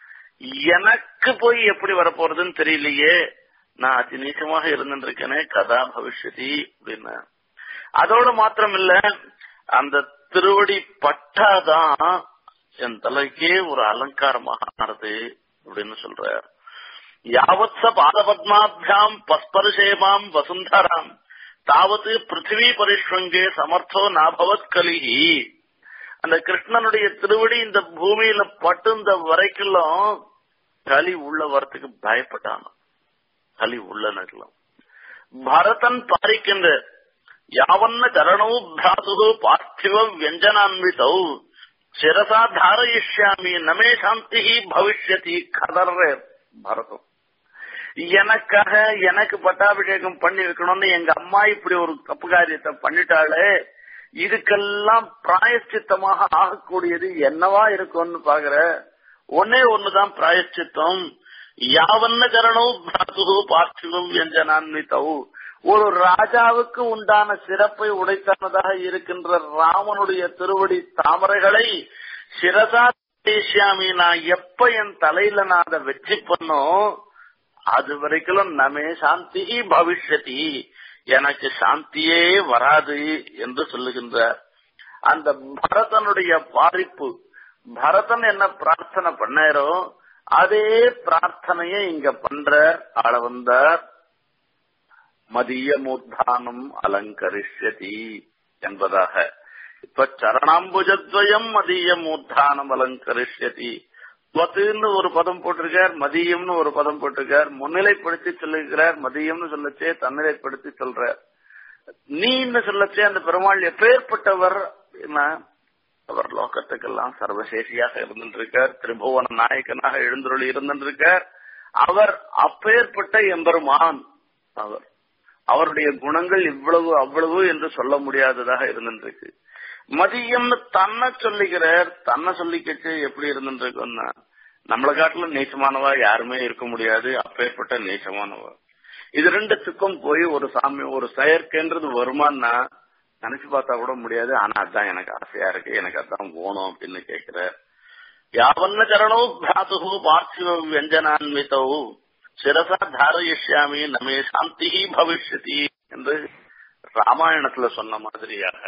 எனக்கு போய் எப்படி வரப்போறதுன்னு தெரியலையே நான் அதி நீச்சமாக இருந்திருக்கேனே கதா பவிஷ்யதி அப்படின்னு அதோட மாத்திரம் இல்ல அந்த திருவடி பட்டாதான் என் தலைக்கே ஒரு அலங்காரமாக ஆனது அப்படின்னு சொல்றார் யாவத்ச பாதபத்மாபியாம் பஸ்பரிசேமாம் வசுந்தராம் தாவது பிருத்திவி பரிஷ்வங்கே சமர்த்தோ நாபவத் கலிகி அந்த கிருஷ்ணனுடைய திருவடி இந்த பூமியில பட்டுந்த வரைக்கும் கலி உள்ள வரத்துக்கு பயப்பட்டான் கலி உள்ள நிற்கலாம் பரதன் பாரிக்கின்ற யாவன்ன சரணோ பிராது பார்த்திவ வியஞ்சனான்விதௌ சிரசா தாரயிஷ்யாமி நமே சாந்தி பவிஷ்யதி கதர்ற பரதம் எனக்காக எனக்கு பட்டாபிஷேகம் பண்ணி வைக்கணும்னு எங்க அம்மா இப்படி ஒரு தப்பு காரியத்தை பண்ணிட்டாலே இதுக்கெல்லாம் பிராயச்சித்தமாக ஆகக்கூடியது என்னவா இருக்கும்னு பாக்குற ஒன்னே ஒண்ணுதான் பிராயச்சித்தம் யாவன்ன கரணம் பிராத்து பார்த்திவம் வியஞ்சனான்விதவு ஒரு ராஜாவுக்கு உண்டான சிறப்பை உடைத்தானதாக இருக்கின்ற ராமனுடைய திருவடி தாமரைகளை சிரசா தேசியாமி நான் எப்ப என் தலையில நான் அதை வெற்றி பண்ணோம் அது வரைக்கும் நமே சாந்தி பவிஷ்யதி எனக்கு சாந்தியே வராது என்று சொல்லுகின்றார் அந்த பரதனுடைய பாரிப்பு பரதன் என்ன பிரார்த்தனை பண்ணாரோ அதே பிரார்த்தனையை இங்க பண்ற ஆள வந்தார் மதிய மூர்தானம் அலங்கரிஷ்யதி என்பதாக இப்ப சரணாம்புஜத்வயம் மதிய மூர்தானம் அலங்கரிஷ்யதி துவத்துன்னு ஒரு பதம் போட்டிருக்கார் மதியம்னு ஒரு பதம் போட்டிருக்கார் முன்னிலைப்படுத்தி சொல்லுகிறார் மதியம்னு சொல்லச்சே தன்னிலைப்படுத்தி சொல்றார் நீன்னு சொல்லச்சே அந்த பெருமாள் எப்பேற்பட்டவர் அவர் லோகத்துக்கெல்லாம் சர்வசேஷியாக இருந்திருக்கார் திரிபுவன நாயகனாக எழுந்தருளி இருந்திருக்கார் அவர் அப்பேற்பட்ட எம்பெருமான் அவர் அவருடைய குணங்கள் இவ்வளவு அவ்வளவு என்று சொல்ல முடியாததாக இருந்திருக்கு மதியம்னு தன்னை சொல்லிக்கிறார் தன்னை சொல்லிக்கச்சு எப்படி இருந்துருக்குன்னா நம்மளை காட்டிலும் நீச்சமானவா யாருமே இருக்க முடியாது அப்பேற்பட்ட நீச்சமானவா இது ரெண்டுத்துக்கும் போய் ஒரு சாமி ஒரு செயற்கைன்றது வருமானா நினைச்சு பார்த்தா கூட முடியாது ஆனா அதான் எனக்கு ஆசையா இருக்கு எனக்கு அதான் போகணும் அப்படின்னு கேட்கிற யாவன்ன சரணோ பிராத்து பார்த்திவ வியஞ்சனான்விதோ சிரசா தாரயிஷ்யாமி நமே சாந்தி பவிஷ்யதி என்று ராமாயணத்துல சொன்ன மாதிரியாக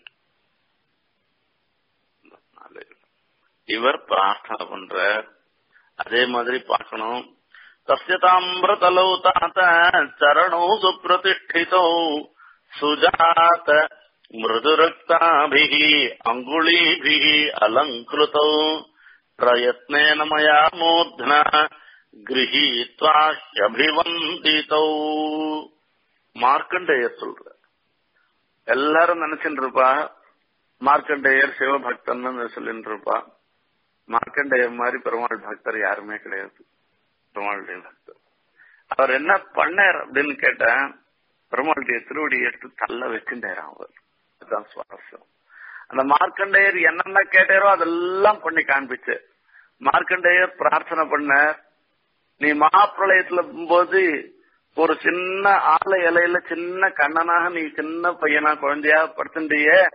இவர் பிரார்த்தனை பண்ற அதே மாதிரி பார்க்கணும் தஸ்யதாமிரதலௌ தாத்த சரணோ சுப்பிரதிஷ்டிதோ சுஜாத மிருதுரக்தாபிः அங்குளீபிः அலங்கிருதோ பிரயத்னேன மயா மூர்ध्न கிரகீத்வா அபிவந்திதோ மார்க்கண்டேயர் சொல்ற எல்லாரும் நினைச்சுட்டு இருப்பா மார்க்கண்டேயர் சிவபக்தன் சொல்லிட்டு இருப்பா மார்க்கண்டேயர் மாதிரி பெருமாள் பக்தர் யாருமே கிடையாது பெருமாளுடைய பக்தர் அவர் என்ன பண்ணார் அப்படின்னு கேட்டேன் பெருமாளுடைய திருவடி எடுத்து தள்ள வச்சுட்டாராம் அவர் அதுதான் சுவாரஸ்யம் அந்த மார்க்கண்டேயர் என்னென்ன கேட்டாரோ அதெல்லாம் பண்ணி காண்பிச்சு மார்க்கண்டேயர் பிரார்த்தனை பண்ண நீ மகாப்பிரளயத்துல போது ஒரு சின்ன ஆலை இலையில சின்ன கண்ணனாக நீ சின்ன பையனா குழந்தையா படுத்துட்டிய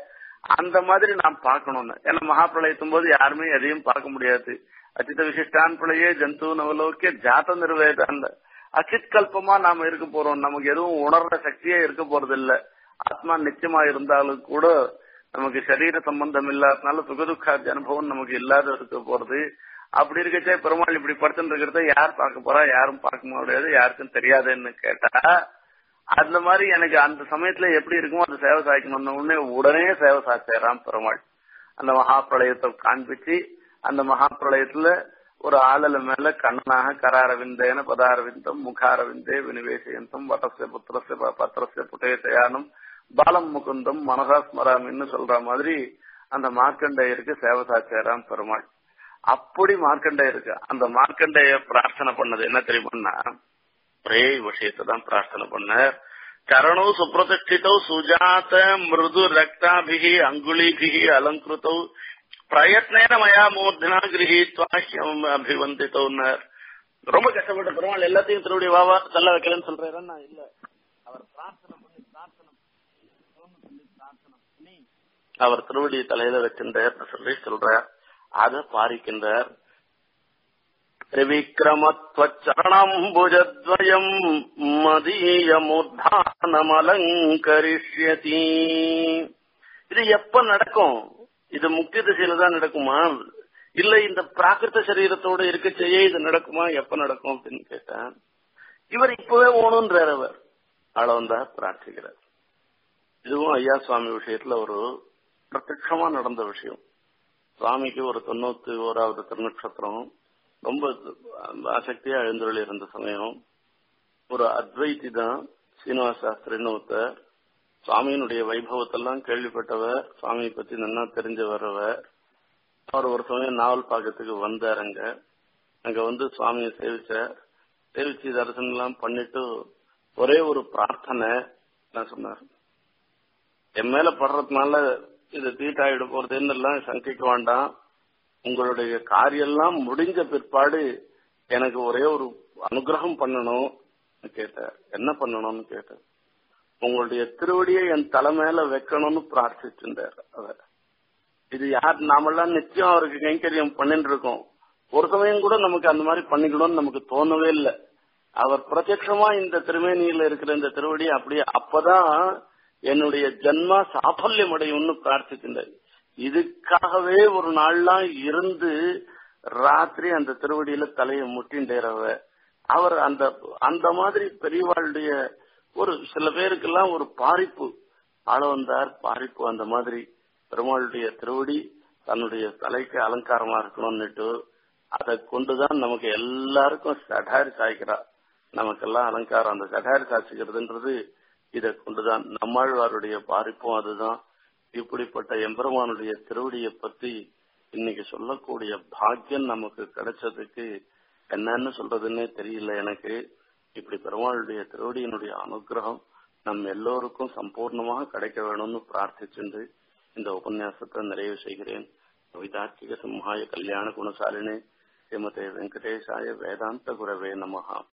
அந்த மாதிரி நாம் பார்க்கணும்னு ஏன்னா மகாபிரளயத்தும் போது யாருமே எதையும் பார்க்க முடியாது அச்சித விசிஷ்டான் பிள்ளையே ஜந்து நவலோக்கிய ஜாத நிர்வேதாந்த அச்சித் கல்பமா நாம இருக்க போறோம் நமக்கு எதுவும் உணர்ற சக்தியே இருக்க போறது இல்ல ஆத்மா நிச்சயமா இருந்தாலும் கூட நமக்கு சரீர சம்பந்தம் இல்லாதனால சுகதுக்காதி அனுபவம் நமக்கு இல்லாத இருக்க போறது அப்படி இருக்கச்சே பெருமாள் இப்படி படுத்துட்டு இருக்கிறத யார் பார்க்க போறா யாரும் பார்க்க முடியாது யாருக்கும் தெரியாதுன்னு கேட்டா அந்த மாதிரி எனக்கு அந்த சமயத்துல எப்படி இருக்குமோ அந்த சேவை சாய்க்கணும்னு உடனே உடனே சேவை சாய்ச்சாராம் பெருமாள் அந்த மகாபிரளயத்தை காண்பிச்சு அந்த மகாபிரளயத்துல ஒரு ஆளல மேல கண்ணனாக கராரவிந்தேன பதாரவிந்தம் முகாரவிந்தே வினிவேசயந்தம் வட்டசிய புத்திரசிய பத்திரசிய புட்டேசயானம் பாலம் முகுந்தம் மனசா ஸ்மராமின்னு சொல்ற மாதிரி அந்த மார்க்கண்டேயருக்கு சேவை சாச்சாராம் பெருமாள் அப்படி மார்க்கண்டேயருக்கு அந்த மார்க்கண்டேய பிரார்த்தனை பண்ணது என்ன தெரியுமா ஒரே விஷயத்தை தான் பிரார்த்தனை பண்ணார் சரணோ சுப்பிரதிஷ்டிதோ சுஜாத மிருது ரக்தாபிகி அங்குலிபிகி அலங்கிருத்தோ பிரயத்னேன மயா மூர்த்தினா கிரகித்வாஹ்யம் அபிவந்தித்தோன்னார் ரொம்ப கஷ்டப்பட்ட பெருமாள் எல்லாத்தையும் திருவடி வாவா தள்ள வைக்கலன்னு சொல்றாரு நான் இல்ல அவர் பிரார்த்தனை பண்ணி பிரார்த்தனை சொல்லி பிரார்த்தனை பண்ணி அவர் திருவடி தலையில வச்சிருந்தார் சொல்லி சொல்றார் அதை பாரிக்கின்றார் त्रिविक्रमत्वच्चरणम्बुजद्वयम् மதீயமுத்தானமலங்கரிஷ்யதி இது எப்ப நடக்கும் இது முக்கிய திசையில தான் நடக்குமா இல்ல இந்த பிராகிருத சரீரத்தோட இருக்க செய்ய இது நடக்குமா எப்ப நடக்கும் அப்படின்னு கேட்டேன் இவர் இப்பவே ஓணுன்றார் அவர் ஆளவந்தா பிரார்த்திக்கிறார் இதுவும் ஐயா சுவாமி விஷயத்துல ஒரு பிரத்யட்சமா நடந்த விஷயம் சுவாமிக்கு ஒரு தொண்ணூத்தி ஓராவது திருநட்சத்திரம் ரொம்ப ஆசக்தியா எழுந்தொழி இருந்த சமயம் ஒரு அத்வைத்தி தான் சீனிவாச சாஸ்திரின்னு ஒருத்தர் சுவாமியினுடைய வைபவத்தெல்லாம் கேள்விப்பட்டவர் சுவாமியை பத்தி நல்லா தெரிஞ்சு வர்றவர் அவர் ஒரு சமயம் நாவல் பாக்கத்துக்கு வந்தார் அங்க அங்க வந்து சுவாமியை சேவிச்சார் சேவிச்சு தரிசனம் எல்லாம் பண்ணிட்டு ஒரே ஒரு பிரார்த்தனை நான் சொன்னார் என் மேல படுறதுனால இது தீட்டாயிட போறதுன்னு எல்லாம் சங்கிக்க வேண்டாம் உங்களுடைய காரியெல்லாம் முடிஞ்ச பிற்பாடு எனக்கு ஒரே ஒரு அனுகிரகம் பண்ணணும் கேட்டார் என்ன பண்ணணும்னு கேட்டார் உங்களுடைய திருவடியை என் தலை மேல வைக்கணும்னு பிரார்த்திச்சிருந்தார் அவர் இது யார் நாமெல்லாம் நிச்சயம் அவருக்கு கைங்கரியம் பண்ணிட்டு இருக்கோம் ஒரு சமயம் கூட நமக்கு அந்த மாதிரி பண்ணிக்கணும்னு நமக்கு தோணவே இல்லை அவர் பிரத்யட்சமா இந்த திருமேனியில இருக்கிற இந்த திருவடி அப்படியே அப்பதான் என்னுடைய ஜன்மா சாஃபல்யம் அடையும்னு பிரார்த்திச்சிருந்தார் இதுக்காகவே ஒரு நாள்லாம் இருந்து ராத்திரி அந்த திருவடியில தலையை முட்டின்றவ அவர் அந்த அந்த மாதிரி பெரியவாளுடைய ஒரு சில பேருக்கெல்லாம் ஒரு பாரிப்பு ஆள வந்தார் பாரிப்பு அந்த மாதிரி பெருமாளுடைய திருவடி தன்னுடைய தலைக்கு அலங்காரமா இருக்கணும்னுட்டு அதை கொண்டுதான் நமக்கு எல்லாருக்கும் சடாரி சாய்க்கிறா நமக்கெல்லாம் அலங்காரம் அந்த சடாரி சாய்ச்சிக்கிறதுன்றது இதை கொண்டுதான் நம்மாழ்வாருடைய பாரிப்பும் அதுதான் இப்படிப்பட்ட எம்பெருமானுடைய திருவடியை பத்தி இன்னைக்கு சொல்லக்கூடிய பாக்கியம் நமக்கு கிடைச்சதுக்கு என்னன்னு சொல்றதுன்னே தெரியல எனக்கு இப்படி பெருமாளுடைய திருவடியினுடைய அனுகிரகம் நம் எல்லோருக்கும் சம்பூர்ணமாக கிடைக்க வேணும்னு பிரார்த்திச்சுண்டு இந்த உபன்யாசத்தை நிறைவு செய்கிறேன் கவிதார்த்திக சிம்ஹாய கல்யாண குணசாலினே ஸ்ரீமதே வெங்கடேசாய வேதாந்த குரவே நமஹா